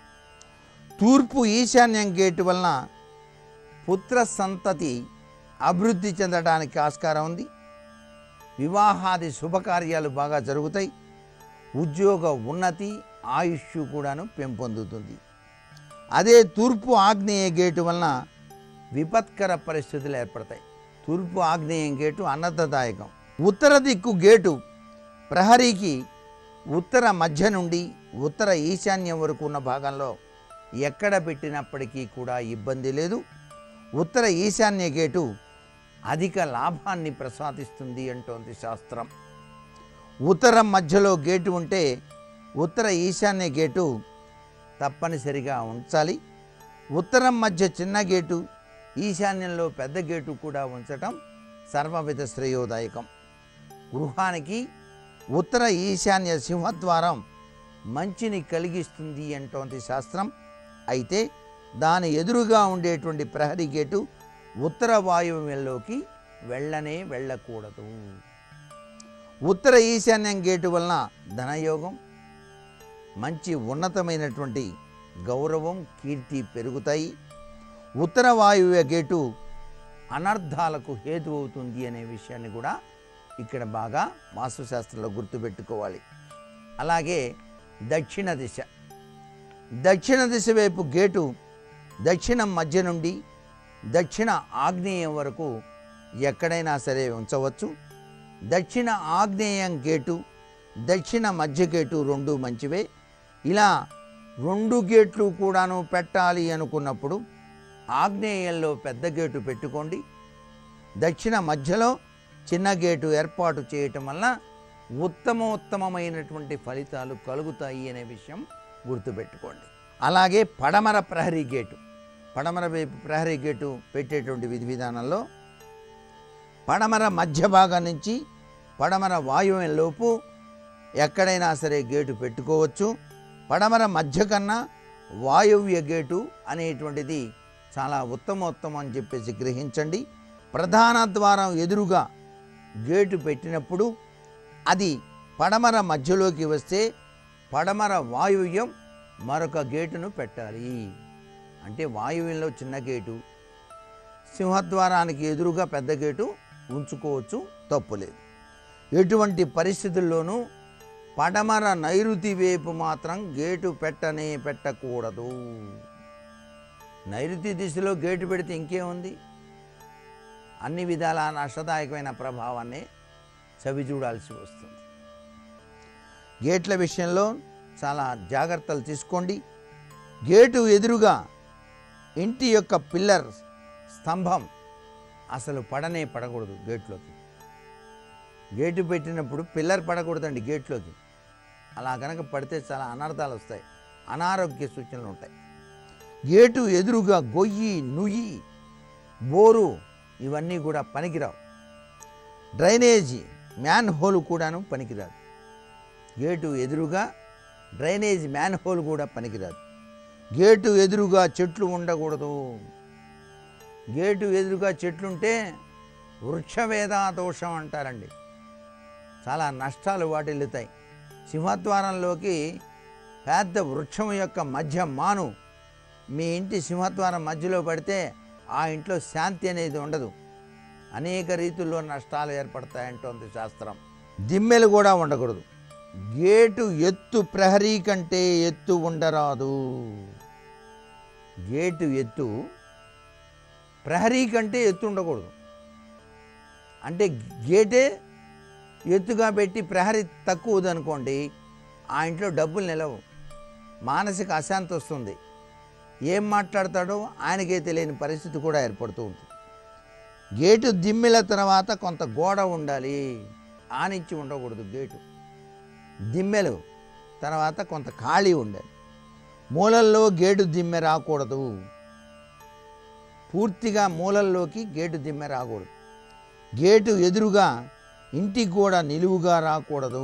తూర్పు ఈశాన్యం గేటు వలన పుత్ర సంతతి అభివృద్ధి చెందడానికి ఆస్కారం ఉంది వివాహాది శుభకార్యాలు బాగా జరుగుతాయి ఉద్యోగ ఉన్నతి ఆయుష్ కూడాను పెంపొందుతుంది అదే తూర్పు ఆగ్నేయ గేటు వలన విపత్కర పరిస్థితులు ఏర్పడతాయి తూర్పు ఆగ్నేయం గేటు అనర్థదాయకం ఉత్తర దిక్కు గేటు ప్రహరీకి ఉత్తర మధ్య నుండి ఉత్తర ఈశాన్యం వరకు ఉన్న భాగంలో ఎక్కడ పెట్టినప్పటికీ కూడా ఇబ్బంది లేదు ఉత్తర ఈశాన్య గేటు అధిక లాభాన్ని ప్రసాదిస్తుంది అంటోంది శాస్త్రం ఉత్తరం మధ్యలో గేటు ఉంటే ఉత్తర ఈశాన్య గేటు తప్పనిసరిగా ఉంచాలి ఉత్తరం మధ్య చిన్న గేటు ఈశాన్యంలో పెద్ద గేటు కూడా ఉంచటం సర్వవిధ శ్రేయోదాయకం గృహానికి ఉత్తర ఈశాన్య సింహద్వారం మంచిని కలిగిస్తుంది అంటోంది శాస్త్రం అయితే దాని ఎదురుగా ఉండేటువంటి ప్రహరీ గేటు ఉత్తర వాయువ్యంలోకి వెళ్ళనే వెళ్ళకూడదు ఉత్తర ఈశాన్యం గేటు వలన ధనయోగం మంచి ఉన్నతమైనటువంటి గౌరవం కీర్తి పెరుగుతాయి ఉత్తర వాయువ్య గేటు అనర్థాలకు హేతు అవుతుంది అనే విషయాన్ని కూడా ఇక్కడ బాగా వాస్తుశాస్త్రంలో గుర్తుపెట్టుకోవాలి అలాగే దక్షిణ దిశ దక్షిణ దిశ వైపు గేటు దక్షిణం మధ్య నుండి దక్షిణ ఆగ్నేయం వరకు ఎక్కడైనా సరే ఉంచవచ్చు దక్షిణ ఆగ్నేయం గేటు దక్షిణ మధ్య గేటు రెండు మంచివే ఇలా రెండు గేట్లు కూడాను పెట్టాలి అనుకున్నప్పుడు ఆగ్నేయంలో పెద్ద గేటు పెట్టుకోండి దక్షిణ మధ్యలో చిన్న గేటు ఏర్పాటు చేయటం వల్ల ఉత్తమోత్తమమైనటువంటి ఫలితాలు కలుగుతాయి అనే విషయం గుర్తుపెట్టుకోండి అలాగే పడమర ప్రహరీ గేటు పడమర వైపు ప్రహరీ గేటు పెట్టేటువంటి విధి విధానంలో పడమర మధ్య భాగం నుంచి పడమర వాయువ్యం లోపు ఎక్కడైనా సరే గేటు పెట్టుకోవచ్చు పడమర మధ్య కన్నా వాయువ్య గేటు అనేటువంటిది చాలా ఉత్తమోత్తమం అని చెప్పేసి గ్రహించండి ప్రధాన ద్వారం ఎదురుగా గేటు పెట్టినప్పుడు అది పడమర మధ్యలోకి వస్తే పడమర వాయువ్యం మరొక గేటును పెట్టాలి అంటే వాయువ్యంలో చిన్న గేటు సింహద్వారానికి ఎదురుగా పెద్ద గేటు ఉంచుకోవచ్చు తప్పులేదు ఎటువంటి పరిస్థితుల్లోనూ పడమర నైరుతి వైపు మాత్రం గేటు పెట్టనే పెట్టకూడదు నైరుతి దిశలో గేటు పెడితే ఇంకేముంది అన్ని విధాల నష్టదాయకమైన ప్రభావాన్ని చవి చూడాల్సి వస్తుంది గేట్ల విషయంలో చాలా జాగ్రత్తలు తీసుకోండి గేటు ఎదురుగా ఇంటి యొక్క పిల్లర్ స్తంభం అసలు పడనే పడకూడదు గేట్లోకి గేటు పెట్టినప్పుడు పిల్లర్ పడకూడదండి గేట్లోకి అలా కనుక పడితే చాలా అనర్థాలు వస్తాయి అనారోగ్య సూచనలు ఉంటాయి గేటు ఎదురుగా గొయ్యి నుయ్యి బోరు ఇవన్నీ కూడా పనికిరావు డ్రైనేజీ మ్యాన్ హోల్ కూడాను పనికిరాదు గేటు ఎదురుగా డ్రైనేజ్ మ్యాన్ హోల్ కూడా పనికిరాదు గేటు ఎదురుగా చెట్లు ఉండకూడదు గేటు ఎదురుగా చెట్లుంటే వృక్షవేదా దోషం అంటారండి చాలా నష్టాలు వాటిల్లుతాయి సింహద్వారంలోకి పెద్ద వృక్షం యొక్క మధ్య మాను మీ ఇంటి సింహద్వారం మధ్యలో పడితే ఆ ఇంట్లో శాంతి అనేది ఉండదు అనేక రీతుల్లో నష్టాలు ఏర్పడతాయంటోంది శాస్త్రం దిమ్మెలు కూడా ఉండకూడదు గేటు ఎత్తు ప్రహరీ కంటే ఎత్తు ఉండరాదు గేటు ఎత్తు ప్రహరీ కంటే ఎత్తు ఉండకూడదు అంటే గేటే ఎత్తుగా పెట్టి ప్రహరీ తక్కువది అనుకోండి ఆ ఇంట్లో డబ్బులు నిలవు మానసిక అశాంతి వస్తుంది ఏం మాట్లాడతాడో ఆయనకే తెలియని పరిస్థితి కూడా ఏర్పడుతూ ఉంటుంది గేటు దిమ్మెల తర్వాత కొంత గోడ ఉండాలి ఆనించి ఉండకూడదు గేటు దిమ్మెలు తర్వాత కొంత ఖాళీ ఉండాలి మూలల్లో గేటు దిమ్మె రాకూడదు పూర్తిగా మూలల్లోకి గేటు దిమ్మె రాకూడదు గేటు ఎదురుగా ఇంటికి కూడా నిలువుగా రాకూడదు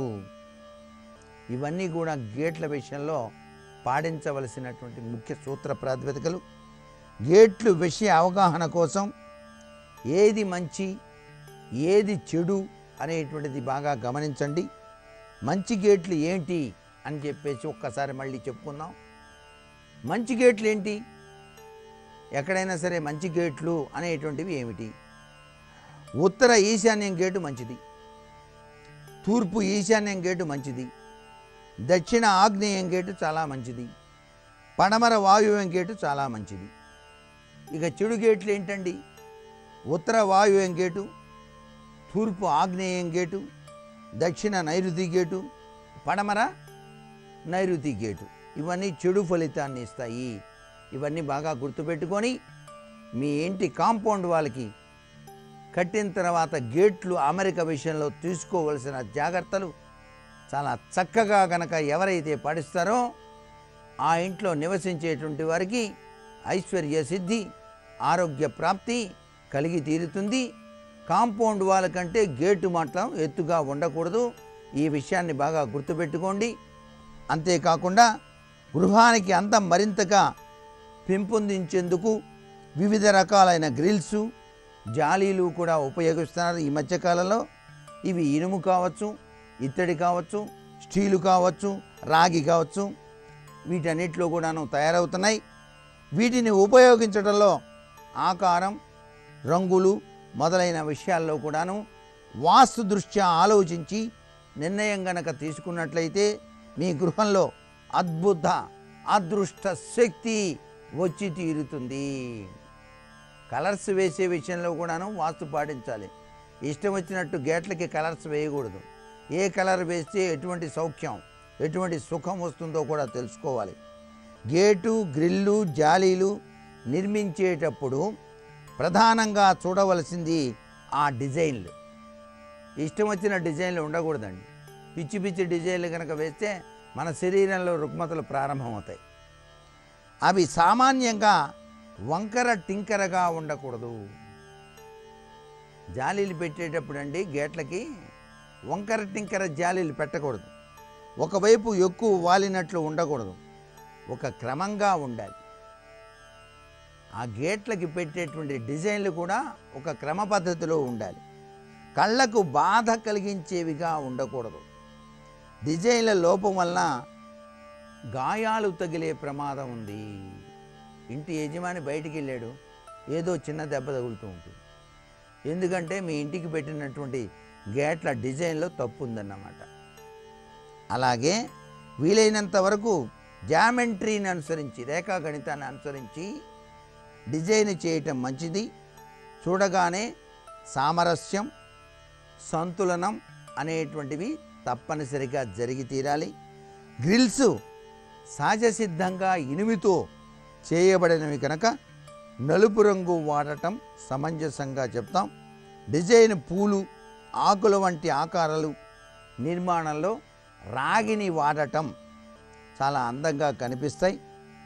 ఇవన్నీ కూడా గేట్ల విషయంలో పాటించవలసినటువంటి ముఖ్య సూత్ర ప్రాతిపదికలు గేట్లు విషయ అవగాహన కోసం ఏది మంచి ఏది చెడు అనేటువంటిది బాగా గమనించండి మంచి గేట్లు ఏంటి అని చెప్పేసి ఒక్కసారి మళ్ళీ చెప్పుకుందాం మంచి గేట్లు ఏంటి ఎక్కడైనా సరే మంచి గేట్లు అనేటువంటివి ఏమిటి ఉత్తర ఈశాన్యం గేటు మంచిది తూర్పు ఈశాన్యం గేటు మంచిది దక్షిణ ఆగ్నేయం గేటు చాలా మంచిది పడమర వాయువ్యం గేటు చాలా మంచిది ఇక చెడు గేట్లు ఏంటండి ఉత్తర వాయువ్యం గేటు తూర్పు ఆగ్నేయం గేటు దక్షిణ నైరుతి గేటు పడమర నైరుతి గేటు ఇవన్నీ చెడు ఫలితాన్ని ఇస్తాయి ఇవన్నీ బాగా గుర్తుపెట్టుకొని మీ ఇంటి కాంపౌండ్ వాళ్ళకి కట్టిన తర్వాత గేట్లు అమెరిక విషయంలో తీసుకోవలసిన జాగ్రత్తలు చాలా చక్కగా గనక ఎవరైతే పాటిస్తారో ఆ ఇంట్లో నివసించేటువంటి వారికి ఐశ్వర్య సిద్ధి ఆరోగ్య ప్రాప్తి కలిగి తీరుతుంది కాంపౌండ్ వాళ్ళకంటే గేటు మాత్రం ఎత్తుగా ఉండకూడదు ఈ విషయాన్ని బాగా గుర్తుపెట్టుకోండి అంతేకాకుండా గృహానికి అందం మరింతగా పెంపొందించేందుకు వివిధ రకాలైన గ్రిల్స్ జాలీలు కూడా ఉపయోగిస్తున్నారు ఈ మధ్యకాలంలో ఇవి ఇనుము కావచ్చు ఇత్తడి కావచ్చు స్టీలు కావచ్చు రాగి కావచ్చు వీటన్నిటిలో కూడాను తయారవుతున్నాయి వీటిని ఉపయోగించడంలో ఆకారం రంగులు మొదలైన విషయాల్లో కూడాను వాస్తు దృష్ట్యా ఆలోచించి నిర్ణయం గనక తీసుకున్నట్లయితే మీ గృహంలో అద్భుత అదృష్ట శక్తి వచ్చి తీరుతుంది కలర్స్ వేసే విషయంలో కూడాను వాస్తు పాటించాలి ఇష్టం వచ్చినట్టు గేట్లకి కలర్స్ వేయకూడదు ఏ కలర్ వేస్తే ఎటువంటి సౌఖ్యం ఎటువంటి సుఖం వస్తుందో కూడా తెలుసుకోవాలి గేటు గ్రిల్లు జాలీలు నిర్మించేటప్పుడు ప్రధానంగా చూడవలసింది ఆ డిజైన్లు ఇష్టం వచ్చిన డిజైన్లు ఉండకూడదండి పిచ్చి పిచ్చి డిజైన్లు కనుక వేస్తే మన శరీరంలో రుగ్మతలు ప్రారంభమవుతాయి అవి సామాన్యంగా వంకర టింకరగా ఉండకూడదు జాలీలు పెట్టేటప్పుడు అండి గేట్లకి వంకర టింకర జాలీలు పెట్టకూడదు ఒకవైపు ఎక్కువ వాలినట్లు ఉండకూడదు ఒక క్రమంగా ఉండాలి ఆ గేట్లకి పెట్టేటువంటి డిజైన్లు కూడా ఒక క్రమ పద్ధతిలో ఉండాలి కళ్ళకు బాధ కలిగించేవిగా ఉండకూడదు డిజైన్ల లోపం వలన గాయాలు తగిలే ప్రమాదం ఉంది ఇంటి యజమాని బయటికి వెళ్ళాడు ఏదో చిన్న దెబ్బ తగులుతూ ఉంటుంది ఎందుకంటే మీ ఇంటికి పెట్టినటువంటి గేట్ల డిజైన్లో తప్పు ఉందన్నమాట అలాగే వీలైనంత వరకు జామెంట్రీని అనుసరించి రేఖాగణితాన్ని అనుసరించి డిజైన్ చేయటం మంచిది చూడగానే సామరస్యం సంతులనం అనేటువంటివి తప్పనిసరిగా జరిగి తీరాలి గ్రిల్స్ సహజసిద్ధంగా ఇనుమితో చేయబడినవి కనుక నలుపు రంగు వాడటం సమంజసంగా చెప్తాం డిజైన్ పూలు ఆకుల వంటి ఆకారాలు నిర్మాణంలో రాగిని వాడటం చాలా అందంగా కనిపిస్తాయి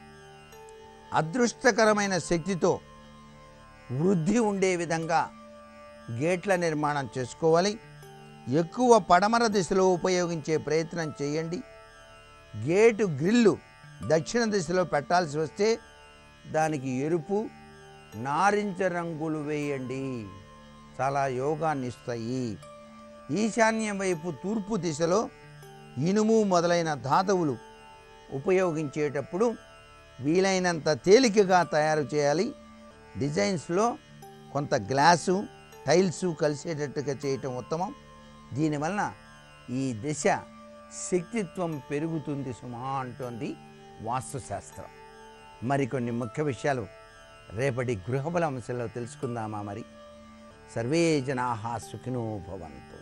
అదృష్టకరమైన శక్తితో వృద్ధి ఉండే విధంగా గేట్ల నిర్మాణం చేసుకోవాలి ఎక్కువ పడమర దిశలో ఉపయోగించే ప్రయత్నం చేయండి గేటు గ్రిల్లు దక్షిణ దిశలో పెట్టాల్సి వస్తే దానికి ఎరుపు నారింజ రంగులు వేయండి చాలా యోగాన్ని ఇస్తాయి ఈశాన్యం వైపు తూర్పు దిశలో ఇనుము మొదలైన ధాతువులు ఉపయోగించేటప్పుడు వీలైనంత తేలికగా తయారు చేయాలి డిజైన్స్లో కొంత గ్లాసు టైల్సు కలిసేటట్టుగా చేయటం ఉత్తమం దీనివలన ఈ దిశ శక్తిత్వం పెరుగుతుంది సుమా అంటోంది వాస్తుశాస్త్రం మరికొన్ని ముఖ్య విషయాలు రేపటి గృహబల అంశంలో తెలుసుకుందామా మరి సర్వే జనా సుఖినో భవంతు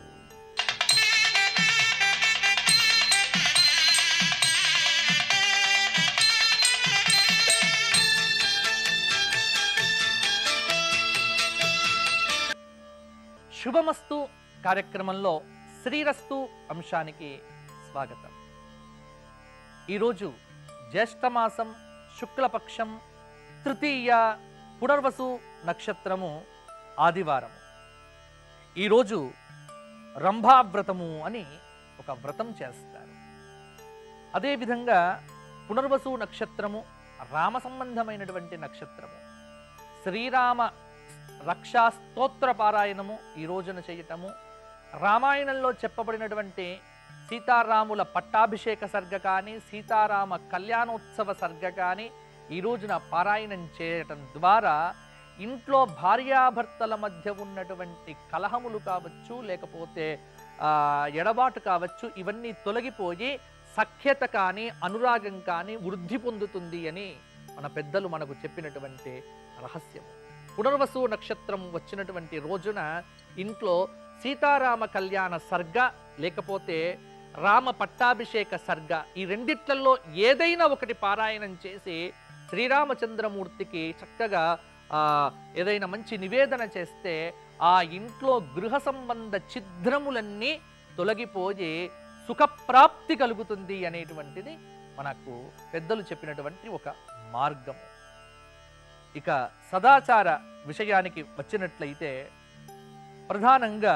శుభమస్తు కార్యక్రమంలో శ్రీరస్తు అంశానికి స్వాగతం ఈరోజు జ్యేష్ఠమాసం శుక్లపక్షం తృతీయ పునర్వసు నక్షత్రము ఆదివారం ఈరోజు రంభావ్రతము అని ఒక వ్రతం చేస్తారు అదేవిధంగా పునర్వసు నక్షత్రము రామ సంబంధమైనటువంటి నక్షత్రము శ్రీరామ రక్షా స్తోత్ర పారాయణము ఈ రోజున చేయటము రామాయణంలో చెప్పబడినటువంటి సీతారాముల పట్టాభిషేక సర్గ కానీ సీతారామ కళ్యాణోత్సవ సర్గ కానీ ఈ రోజున పారాయణం చేయటం ద్వారా ఇంట్లో భార్యాభర్తల మధ్య ఉన్నటువంటి కలహములు కావచ్చు లేకపోతే ఆ, ఎడబాటు కావచ్చు ఇవన్నీ తొలగిపోయి సఖ్యత కానీ అనురాగం కానీ వృద్ధి పొందుతుంది అని మన పెద్దలు మనకు చెప్పినటువంటి రహస్యం పునర్వసు నక్షత్రం వచ్చినటువంటి రోజున ఇంట్లో సీతారామ కళ్యాణ సర్గ లేకపోతే రామ పట్టాభిషేక సర్గ ఈ రెండిట్లలో ఏదైనా ఒకటి పారాయణం చేసి శ్రీరామచంద్రమూర్తికి చక్కగా ఆ, ఏదైనా మంచి నివేదన చేస్తే ఆ ఇంట్లో గృహ సంబంధ ఛిద్రములన్నీ తొలగిపోయి సుఖప్రాప్తి కలుగుతుంది అనేటువంటిది మనకు పెద్దలు చెప్పినటువంటి ఒక మార్గం ఇక సదాచార విషయానికి వచ్చినట్లయితే ప్రధానంగా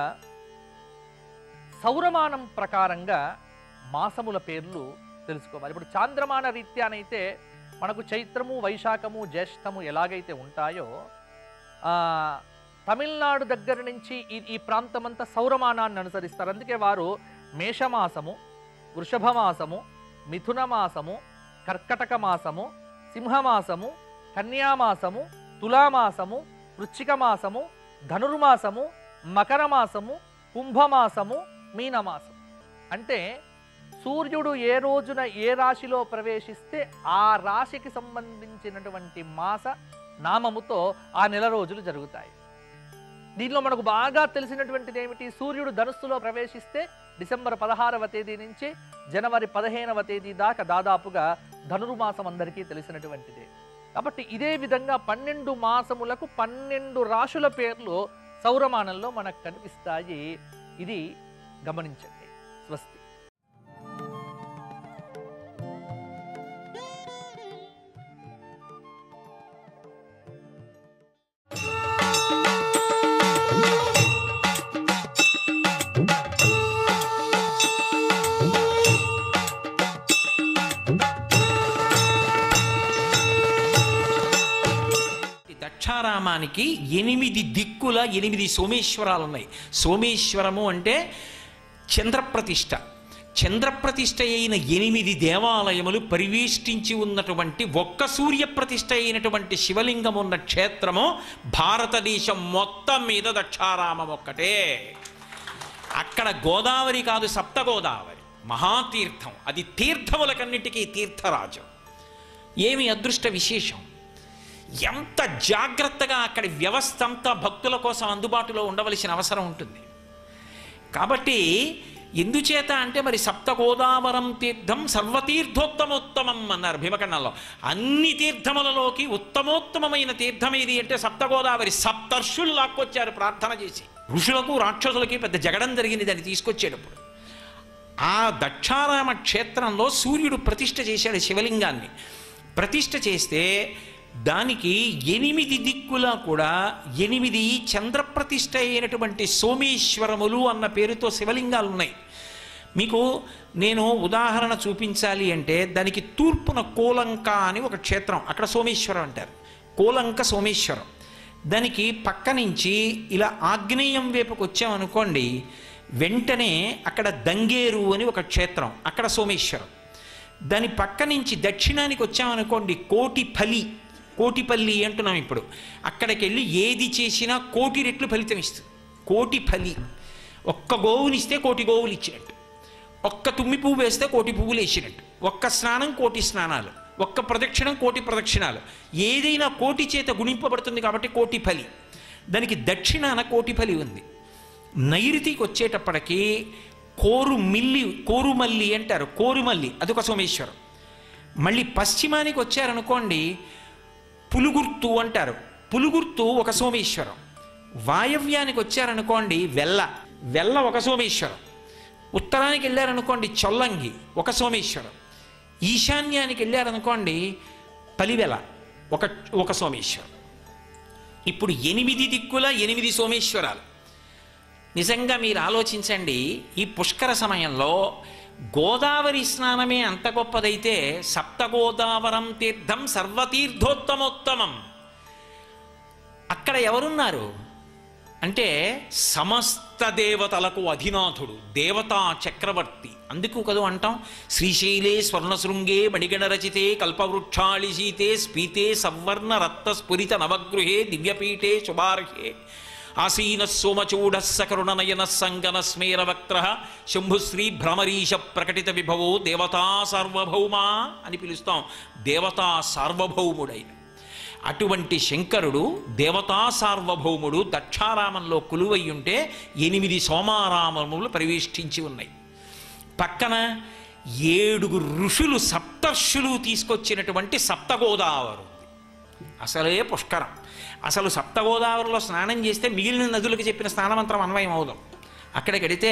సౌరమానం ప్రకారంగా మాసముల పేర్లు తెలుసుకోవాలి ఇప్పుడు చాంద్రమాన రీత్యానైతే మనకు చైత్రము వైశాఖము జ్యేష్ఠము ఎలాగైతే ఉంటాయో ఆ, తమిళనాడు దగ్గర నుంచి ఈ ఈ ప్రాంతమంతా సౌరమానాన్ని అనుసరిస్తారు అందుకే వారు మేషమాసము వృషభ మాసము మిథున మాసము కర్కటక మాసము సింహమాసము కన్యామాసము తులామాసము వృశ్చిక మాసము ధనుర్మాసము మకర మాసము కుంభమాసము మీనమాసం అంటే సూర్యుడు ఏ రోజున ఏ రాశిలో ప్రవేశిస్తే ఆ రాశికి సంబంధించినటువంటి మాస నామముతో ఆ నెల రోజులు జరుగుతాయి దీనిలో మనకు బాగా తెలిసినటువంటిది ఏమిటి సూర్యుడు ధనుస్సులో ప్రవేశిస్తే డిసెంబర్ పదహారవ తేదీ నుంచి జనవరి పదిహేనవ తేదీ దాకా దాదాపుగా ధనుర్మాసం అందరికీ తెలిసినటువంటిదే కాబట్టి ఇదే విధంగా పన్నెండు మాసములకు పన్నెండు రాశుల పేర్లు సౌరమానంలో మనకు కనిపిస్తాయి ఇది గమనించండి స్వస్తి ఈ దక్షారామానికి ఎనిమిది దిక్కుల ఎనిమిది సోమేశ్వరాలు ఉన్నాయి సోమేశ్వరము అంటే చంద్రప్రతిష్ఠ చంద్రప్రతిష్ఠ అయిన ఎనిమిది దేవాలయములు పరివేష్టించి ఉన్నటువంటి ఒక్క సూర్య ప్రతిష్ఠ అయినటువంటి శివలింగం ఉన్న క్షేత్రము భారతదేశం మొత్తం మీద దక్షారామం ఒక్కటే అక్కడ గోదావరి కాదు సప్త గోదావరి మహాతీర్థం అది తీర్థములకన్నిటికీ తీర్థరాజం ఏమి అదృష్ట విశేషం ఎంత జాగ్రత్తగా అక్కడి వ్యవస్థ అంతా భక్తుల కోసం అందుబాటులో ఉండవలసిన అవసరం ఉంటుంది కాబట్టి ఎందుచేత అంటే మరి సప్త గోదావరం తీర్థం సర్వతీర్థోత్తమోత్తమం అన్నారు భీమకండంలో అన్ని తీర్థములలోకి ఉత్తమోత్తమమైన తీర్థం ఏది అంటే సప్త గోదావరి సప్తర్షులు లాక్కొచ్చారు ప్రార్థన చేసి ఋషులకు రాక్షసులకి పెద్ద జగడం జరిగింది దాన్ని తీసుకొచ్చేటప్పుడు ఆ దక్షారామ క్షేత్రంలో సూర్యుడు ప్రతిష్ఠ చేశాడు శివలింగాన్ని ప్రతిష్ఠ చేస్తే దానికి ఎనిమిది దిక్కులా కూడా ఎనిమిది చంద్రప్రతిష్ఠ అయినటువంటి సోమేశ్వరములు అన్న పేరుతో శివలింగాలు ఉన్నాయి మీకు నేను ఉదాహరణ చూపించాలి అంటే దానికి తూర్పున కోలంక అని ఒక క్షేత్రం అక్కడ సోమేశ్వరం అంటారు కోలంక సోమేశ్వరం దానికి పక్క నుంచి ఇలా ఆగ్నేయం వైపుకి వచ్చామనుకోండి వెంటనే అక్కడ దంగేరు అని ఒక క్షేత్రం అక్కడ సోమేశ్వరం దాని పక్క నుంచి దక్షిణానికి వచ్చామనుకోండి కోటిపల్లి కోటిపల్లి అంటున్నాం ఇప్పుడు అక్కడికి వెళ్ళి ఏది చేసినా కోటి రెట్లు ఫలితం ఇస్తుంది కోటిపల్లి ఒక్క గోవునిస్తే కోటి గోవులు ఇచ్చినట్టు ఒక్క తుమ్మి పువ్వు వేస్తే కోటి పువ్వులు వేసినట్టు ఒక్క స్నానం కోటి స్నానాలు ఒక్క ప్రదక్షిణం కోటి ప్రదక్షిణాలు ఏదైనా కోటి చేత గుణింపబడుతుంది కాబట్టి కోటి ఫలి దానికి దక్షిణాన కోటి ఫలి ఉంది నైరుతికి వచ్చేటప్పటికి కోరు మిల్లి కోరుమల్లి అంటారు కోరుమల్లి అదొక సోమేశ్వరం మళ్ళీ పశ్చిమానికి వచ్చారనుకోండి పులుగుర్తు అంటారు పులుగుర్తు ఒక సోమేశ్వరం వాయవ్యానికి వచ్చారనుకోండి వెల్ల వెల్ల ఒక సోమేశ్వరం ఉత్తరానికి వెళ్ళారనుకోండి చొల్లంగి ఒక సోమేశ్వరం ఈశాన్యానికి వెళ్ళారనుకోండి పలివెల ఒక ఒక సోమేశ్వరం ఇప్పుడు ఎనిమిది దిక్కుల ఎనిమిది సోమేశ్వరాలు నిజంగా మీరు ఆలోచించండి ఈ పుష్కర సమయంలో గోదావరి స్నానమే అంత గొప్పదైతే సప్త గోదావరం తీర్థం సర్వతీర్థోత్తమోత్తమం అక్కడ ఎవరున్నారు అంటే సమస్త దేవతలకు అధినాథుడు దేవతా చక్రవర్తి అందుకు కదూ అంటాం శ్రీశైలే స్వర్ణశృంగే మణిగణ రచితే కల్పవృక్షాళి శీతే స్పీతే సవర్ణ రక్త స్ఫురిత నవగృహే దివ్యపీఠే శుభార్హే ఆసీన సోమచూడ సకరుణనయన సంగన స్మేర వక్త్ర శంభుశ్రీ భ్రమరీశ ప్రకటిత విభవో దేవతా సార్వభౌమా అని పిలుస్తాం దేవతా సార్వభౌముడైన అటువంటి శంకరుడు దేవతా సార్వభౌముడు దక్షారామంలో కొలువై ఉంటే ఎనిమిది సోమారామములు ప్రవేశించి ఉన్నాయి పక్కన ఏడుగురు ఋషులు సప్తర్షులు తీసుకొచ్చినటువంటి సప్తగోదావరు అసలే పుష్కరం అసలు సప్తగోదావరిలో స్నానం చేస్తే మిగిలిన నదులకు చెప్పిన స్నానమంత్రం అన్వయం అవుదాం అక్కడికి వెడితే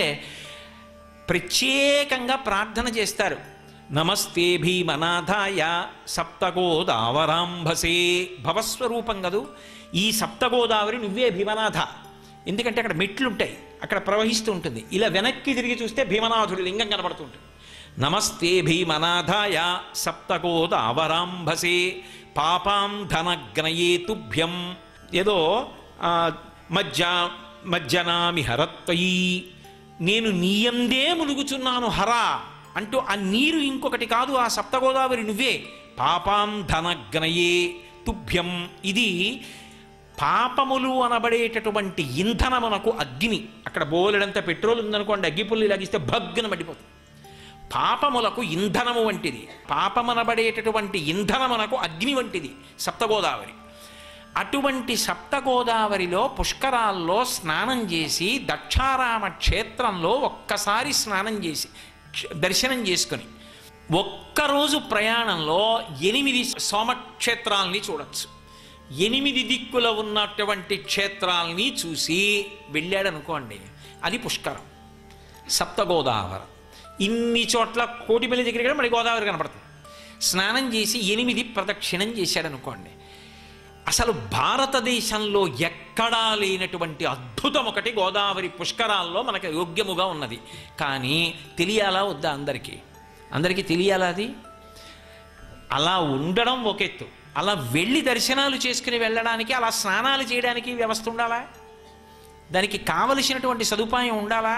ప్రత్యేకంగా ప్రార్థన చేస్తారు నమస్తే భీమనాథాయ సప్తగోదావరాంభసే భవస్వరూపం కదూ ఈ సప్తగోదావరి నువ్వే భీమనాథ ఎందుకంటే అక్కడ మెట్లు ఉంటాయి అక్కడ ప్రవహిస్తూ ఉంటుంది ఇలా వెనక్కి తిరిగి చూస్తే భీమనాథుడి లింగం కనబడుతుంటుంది నమస్తే భీమనాథాయ సప్తగోదావరాంభసే పాపాం ధనగ్నయే తుభ్యం ఏదో ఆ, మజ్జ మజ్జనామి హరత్వయి నేను నీయందే మునుగుచున్నాను హరా అంటూ ఆ నీరు ఇంకొకటి కాదు ఆ సప్తగోదావరి నువ్వే పాపాం ధనగ్నయే తుభ్యం ఇది పాపములు అనబడేటటువంటి ఇంధనమునకు అగ్ని అక్కడ బోలెడంత పెట్రోల్ ఉందనుకోండి అగ్గిపుల్లి లాగిస్తే భగ్గున మండిపోతుంది పాపములకు ఇంధనము వంటిది పాపమనబడేటటువంటి ఇంధనమునకు అగ్ని వంటిది సప్తగోదావరి అటువంటి సప్తగోదావరిలో పుష్కరాల్లో స్నానం చేసి దక్షారామ క్షేత్రంలో ఒక్కసారి స్నానం చేసి క్ష- దర్శనం చేసుకొని ఒక్కరోజు ప్రయాణంలో ఎనిమిది సోమక్షేత్రాల్ని చూడొచ్చు ఎనిమిది దిక్కుల ఉన్నటువంటి క్షేత్రాల్ని చూసి వెళ్ళాడు అనుకోండి అది పుష్కరం సప్త గోదావరి ఇన్ని చోట్ల కోటిపల్లి దగ్గర కూడా మరి గోదావరి కనపడుతుంది స్నానం చేసి ఎనిమిది ప్రదక్షిణం చేశాడు అనుకోండి అసలు భారతదేశంలో ఎక్కడా లేనటువంటి అద్భుతం ఒకటి గోదావరి పుష్కరాల్లో మనకు యోగ్యముగా ఉన్నది కానీ తెలియాలా వద్దా అందరికీ అందరికీ తెలియాలా అది అలా ఉండడం ఒక ఎత్తు అలా వెళ్ళి దర్శనాలు చేసుకుని వెళ్ళడానికి అలా స్నానాలు చేయడానికి వ్యవస్థ ఉండాలా దానికి కావలసినటువంటి సదుపాయం ఉండాలా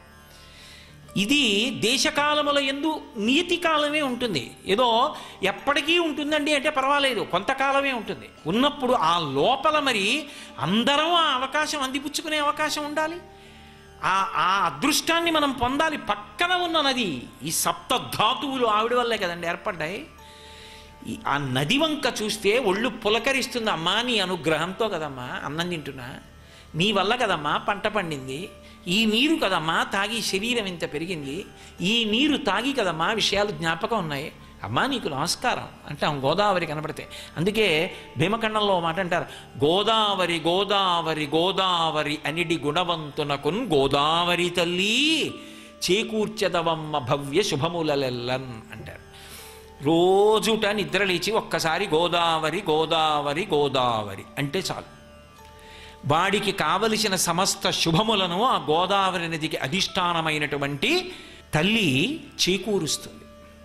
ఇది దేశకాలముల ఎందు నీతి కాలమే ఉంటుంది ఏదో ఎప్పటికీ ఉంటుందండి అంటే పర్వాలేదు కొంతకాలమే ఉంటుంది ఉన్నప్పుడు ఆ లోపల మరి అందరం ఆ అవకాశం అందిపుచ్చుకునే అవకాశం ఉండాలి ఆ ఆ అదృష్టాన్ని మనం పొందాలి పక్కన ఉన్న నది ఈ సప్త ధాతువులు ఆవిడ వల్లే కదండి ఏర్పడ్డాయి ఈ ఆ నది వంక చూస్తే ఒళ్ళు పులకరిస్తుంది అమ్మా నీ అనుగ్రహంతో కదమ్మా అన్నం తింటున్నా నీ వల్ల కదమ్మా పంట పండింది ఈ నీరు కదమ్మా తాగి శరీరం ఇంత పెరిగింది ఈ నీరు తాగి కదమ్మా విషయాలు జ్ఞాపకం ఉన్నాయి అమ్మా నీకు నమస్కారం అంటాం గోదావరి కనబడితే అందుకే భీమఖండంలో ఓ మాట అంటారు గోదావరి గోదావరి గోదావరి అనిడి గుణవంతునకున్ గోదావరి తల్లి చేకూర్చదవమ్మ భవ్య శుభములలెల్లన్ అంటారు రోజుట నిద్రలేచి ఒక్కసారి గోదావరి గోదావరి గోదావరి అంటే చాలు వాడికి కావలసిన సమస్త శుభములను ఆ గోదావరి నదికి అధిష్టానమైనటువంటి తల్లి చేకూరుస్తుంది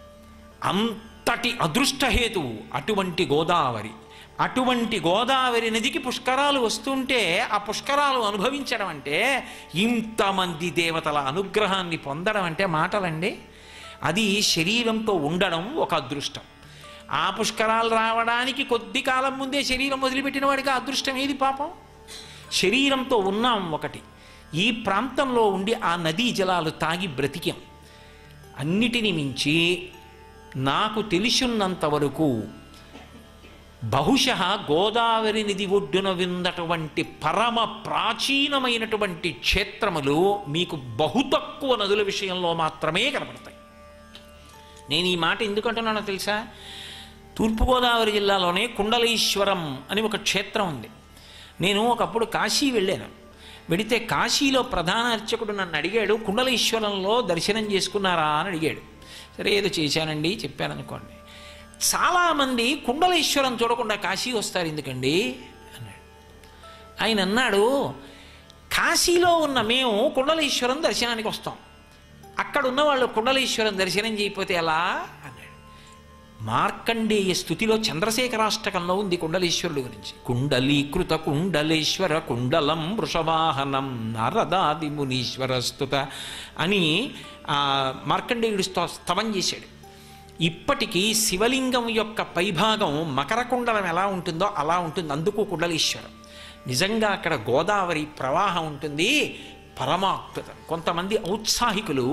అంతటి అదృష్టహేతువు అటువంటి గోదావరి అటువంటి గోదావరి నదికి పుష్కరాలు వస్తుంటే ఆ పుష్కరాలు అనుభవించడం అంటే ఇంతమంది దేవతల అనుగ్రహాన్ని పొందడం అంటే మాటలండి అది శరీరంతో ఉండడం ఒక అదృష్టం ఆ పుష్కరాలు రావడానికి కొద్ది కాలం ముందే శరీరం వదిలిపెట్టిన వాడికి ఆ అదృష్టం ఏది పాపం శరీరంతో ఉన్నాం ఒకటి ఈ ప్రాంతంలో ఉండి ఆ నదీ జలాలు తాగి బ్రతికాం అన్నిటిని మించి నాకు తెలిసినంత వరకు బహుశ గోదావరి నది ఒడ్డున విన్నటువంటి పరమ ప్రాచీనమైనటువంటి క్షేత్రములు మీకు బహు తక్కువ నదుల విషయంలో మాత్రమే కనపడతాయి నేను ఈ మాట ఎందుకు అంటున్నానో తెలుసా తూర్పుగోదావరి జిల్లాలోనే కుండలేశ్వరం అని ఒక క్షేత్రం ఉంది నేను ఒకప్పుడు కాశీ వెళ్ళాను వెడితే కాశీలో ప్రధాన అర్చకుడు నన్ను అడిగాడు కుండలేశ్వరంలో దర్శనం చేసుకున్నారా అని అడిగాడు సరే ఏదో చేశానండి చెప్పాను అనుకోండి చాలామంది కుండలేశ్వరం చూడకుండా కాశీ వస్తారు ఎందుకండి అన్నాడు ఆయన అన్నాడు కాశీలో ఉన్న మేము కుండలేశ్వరం దర్శనానికి వస్తాం అక్కడ ఉన్న వాళ్ళు కుండలేశ్వరం దర్శనం చేయకపోతే ఎలా అన్నాడు మార్కండేయ స్థుతిలో చంద్రశేఖరాష్టకంలో ఉంది కుండలేశ్వరుడు గురించి కుండలీకృత కుండలేశ్వర కుండలం వృషవాహనం నారదాది మునీశ్వర స్తుత అని ఆ, మార్కండేయుడు స్త- స్తవం చేశాడు ఇప్పటికీ శివలింగం యొక్క పైభాగం మకర కుండలం ఎలా ఉంటుందో అలా ఉంటుంది అందుకు కుండలేశ్వరం నిజంగా అక్కడ గోదావరి ప్రవాహం ఉంటుంది పరమాద్భుతం కొంతమంది ఔత్సాహికులు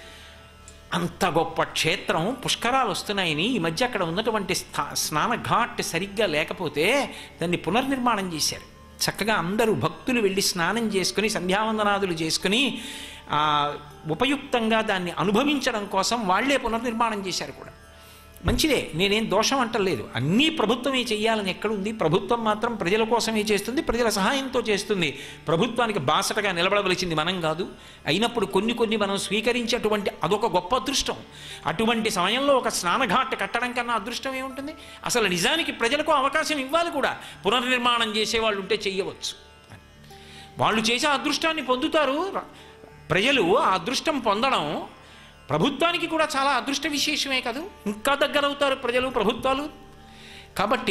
అంత గొప్ప క్షేత్రం పుష్కరాలు వస్తున్నాయని ఈ మధ్య అక్కడ ఉన్నటువంటి స్థా స్నాన ఘాట్ సరిగ్గా లేకపోతే దాన్ని పునర్నిర్మాణం చేశారు చక్కగా అందరూ భక్తులు వెళ్ళి స్నానం చేసుకుని సంధ్యావందనాదులు చేసుకుని ఆ, ఉపయుక్తంగా దాన్ని అనుభవించడం కోసం వాళ్లే పునర్నిర్మాణం చేశారు కూడా మంచిదే నేనేం దోషం అంటలేదు అన్నీ ప్రభుత్వమే చెయ్యాలని ఎక్కడుంది ప్రభుత్వం మాత్రం ప్రజల కోసమే చేస్తుంది ప్రజల సహాయంతో చేస్తుంది ప్రభుత్వానికి బాసటగా నిలబడవలసింది మనం కాదు అయినప్పుడు కొన్ని కొన్ని మనం స్వీకరించేటువంటి అదొక గొప్ప అదృష్టం అటువంటి సమయంలో ఒక స్నానఘాట్ కట్టడం కన్నా అదృష్టం ఏముంటుంది అసలు నిజానికి ప్రజలకు అవకాశం ఇవ్వాలి కూడా పునర్నిర్మాణం చేసేవాళ్ళు ఉంటే చెయ్యవచ్చు వాళ్ళు చేసే అదృష్టాన్ని పొందుతారు ప్రజలు ఆ అదృష్టం పొందడం ప్రభుత్వానికి కూడా చాలా అదృష్ట విశేషమే కాదు ఇంకా దగ్గరవుతారు ప్రజలు ప్రభుత్వాలు కాబట్టి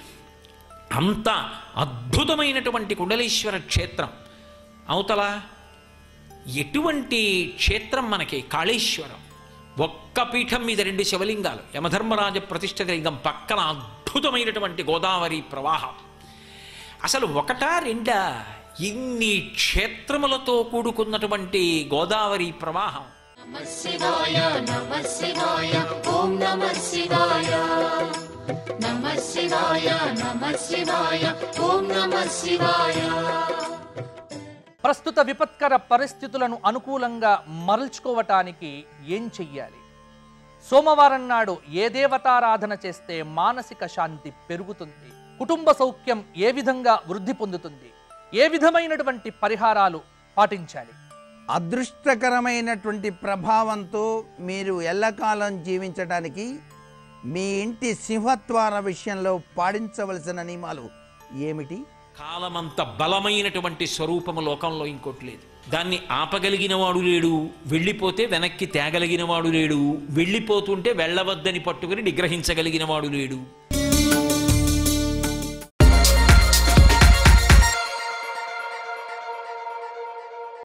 అంత అద్భుతమైనటువంటి కుండలేశ్వర క్షేత్రం అవతల ఎటువంటి క్షేత్రం మనకి కాళేశ్వరం ఒక్క పీఠం మీద రెండు శివలింగాలు యమధర్మరాజ ప్రతిష్ఠిత లింగం పక్కన అద్భుతమైనటువంటి గోదావరి ప్రవాహం అసలు ఒకటా రెండా ఇన్ని క్షేత్రములతో కూడుకున్నటువంటి గోదావరి ప్రవాహం నమ శివాయ నమ శివాయ ఓం నమ శివాయ నమ శివాయ నమ శివాయ ఓం నమ శివాయ ప్రస్తుత విపత్కర పరిస్థితులను అనుకూలంగా మరల్చుకోవటానికి ఏం చెయ్యాలి సోమవారం నాడు ఏ దేవతారాధన చేస్తే మానసిక శాంతి పెరుగుతుంది కుటుంబ సౌఖ్యం ఏ విధంగా వృద్ధి పొందుతుంది ఏ విధమైనటువంటి పరిహారాలు పాటించాలి అదృష్టకరమైనటువంటి ప్రభావంతో మీరు ఎల్లకాలం జీవించడానికి మీ ఇంటి సింహద్వార విషయంలో పాటించవలసిన నియమాలు ఏమిటి కాలమంత బలమైనటువంటి స్వరూపము లోకంలో ఇంకోటి లేదు దాన్ని ఆపగలిగిన వాడు లేడు వెళ్ళిపోతే వెనక్కి తేగలిగిన వాడు లేడు వెళ్ళిపోతుంటే వెళ్ళవద్దని పట్టుకుని నిగ్రహించగలిగిన వాడు లేడు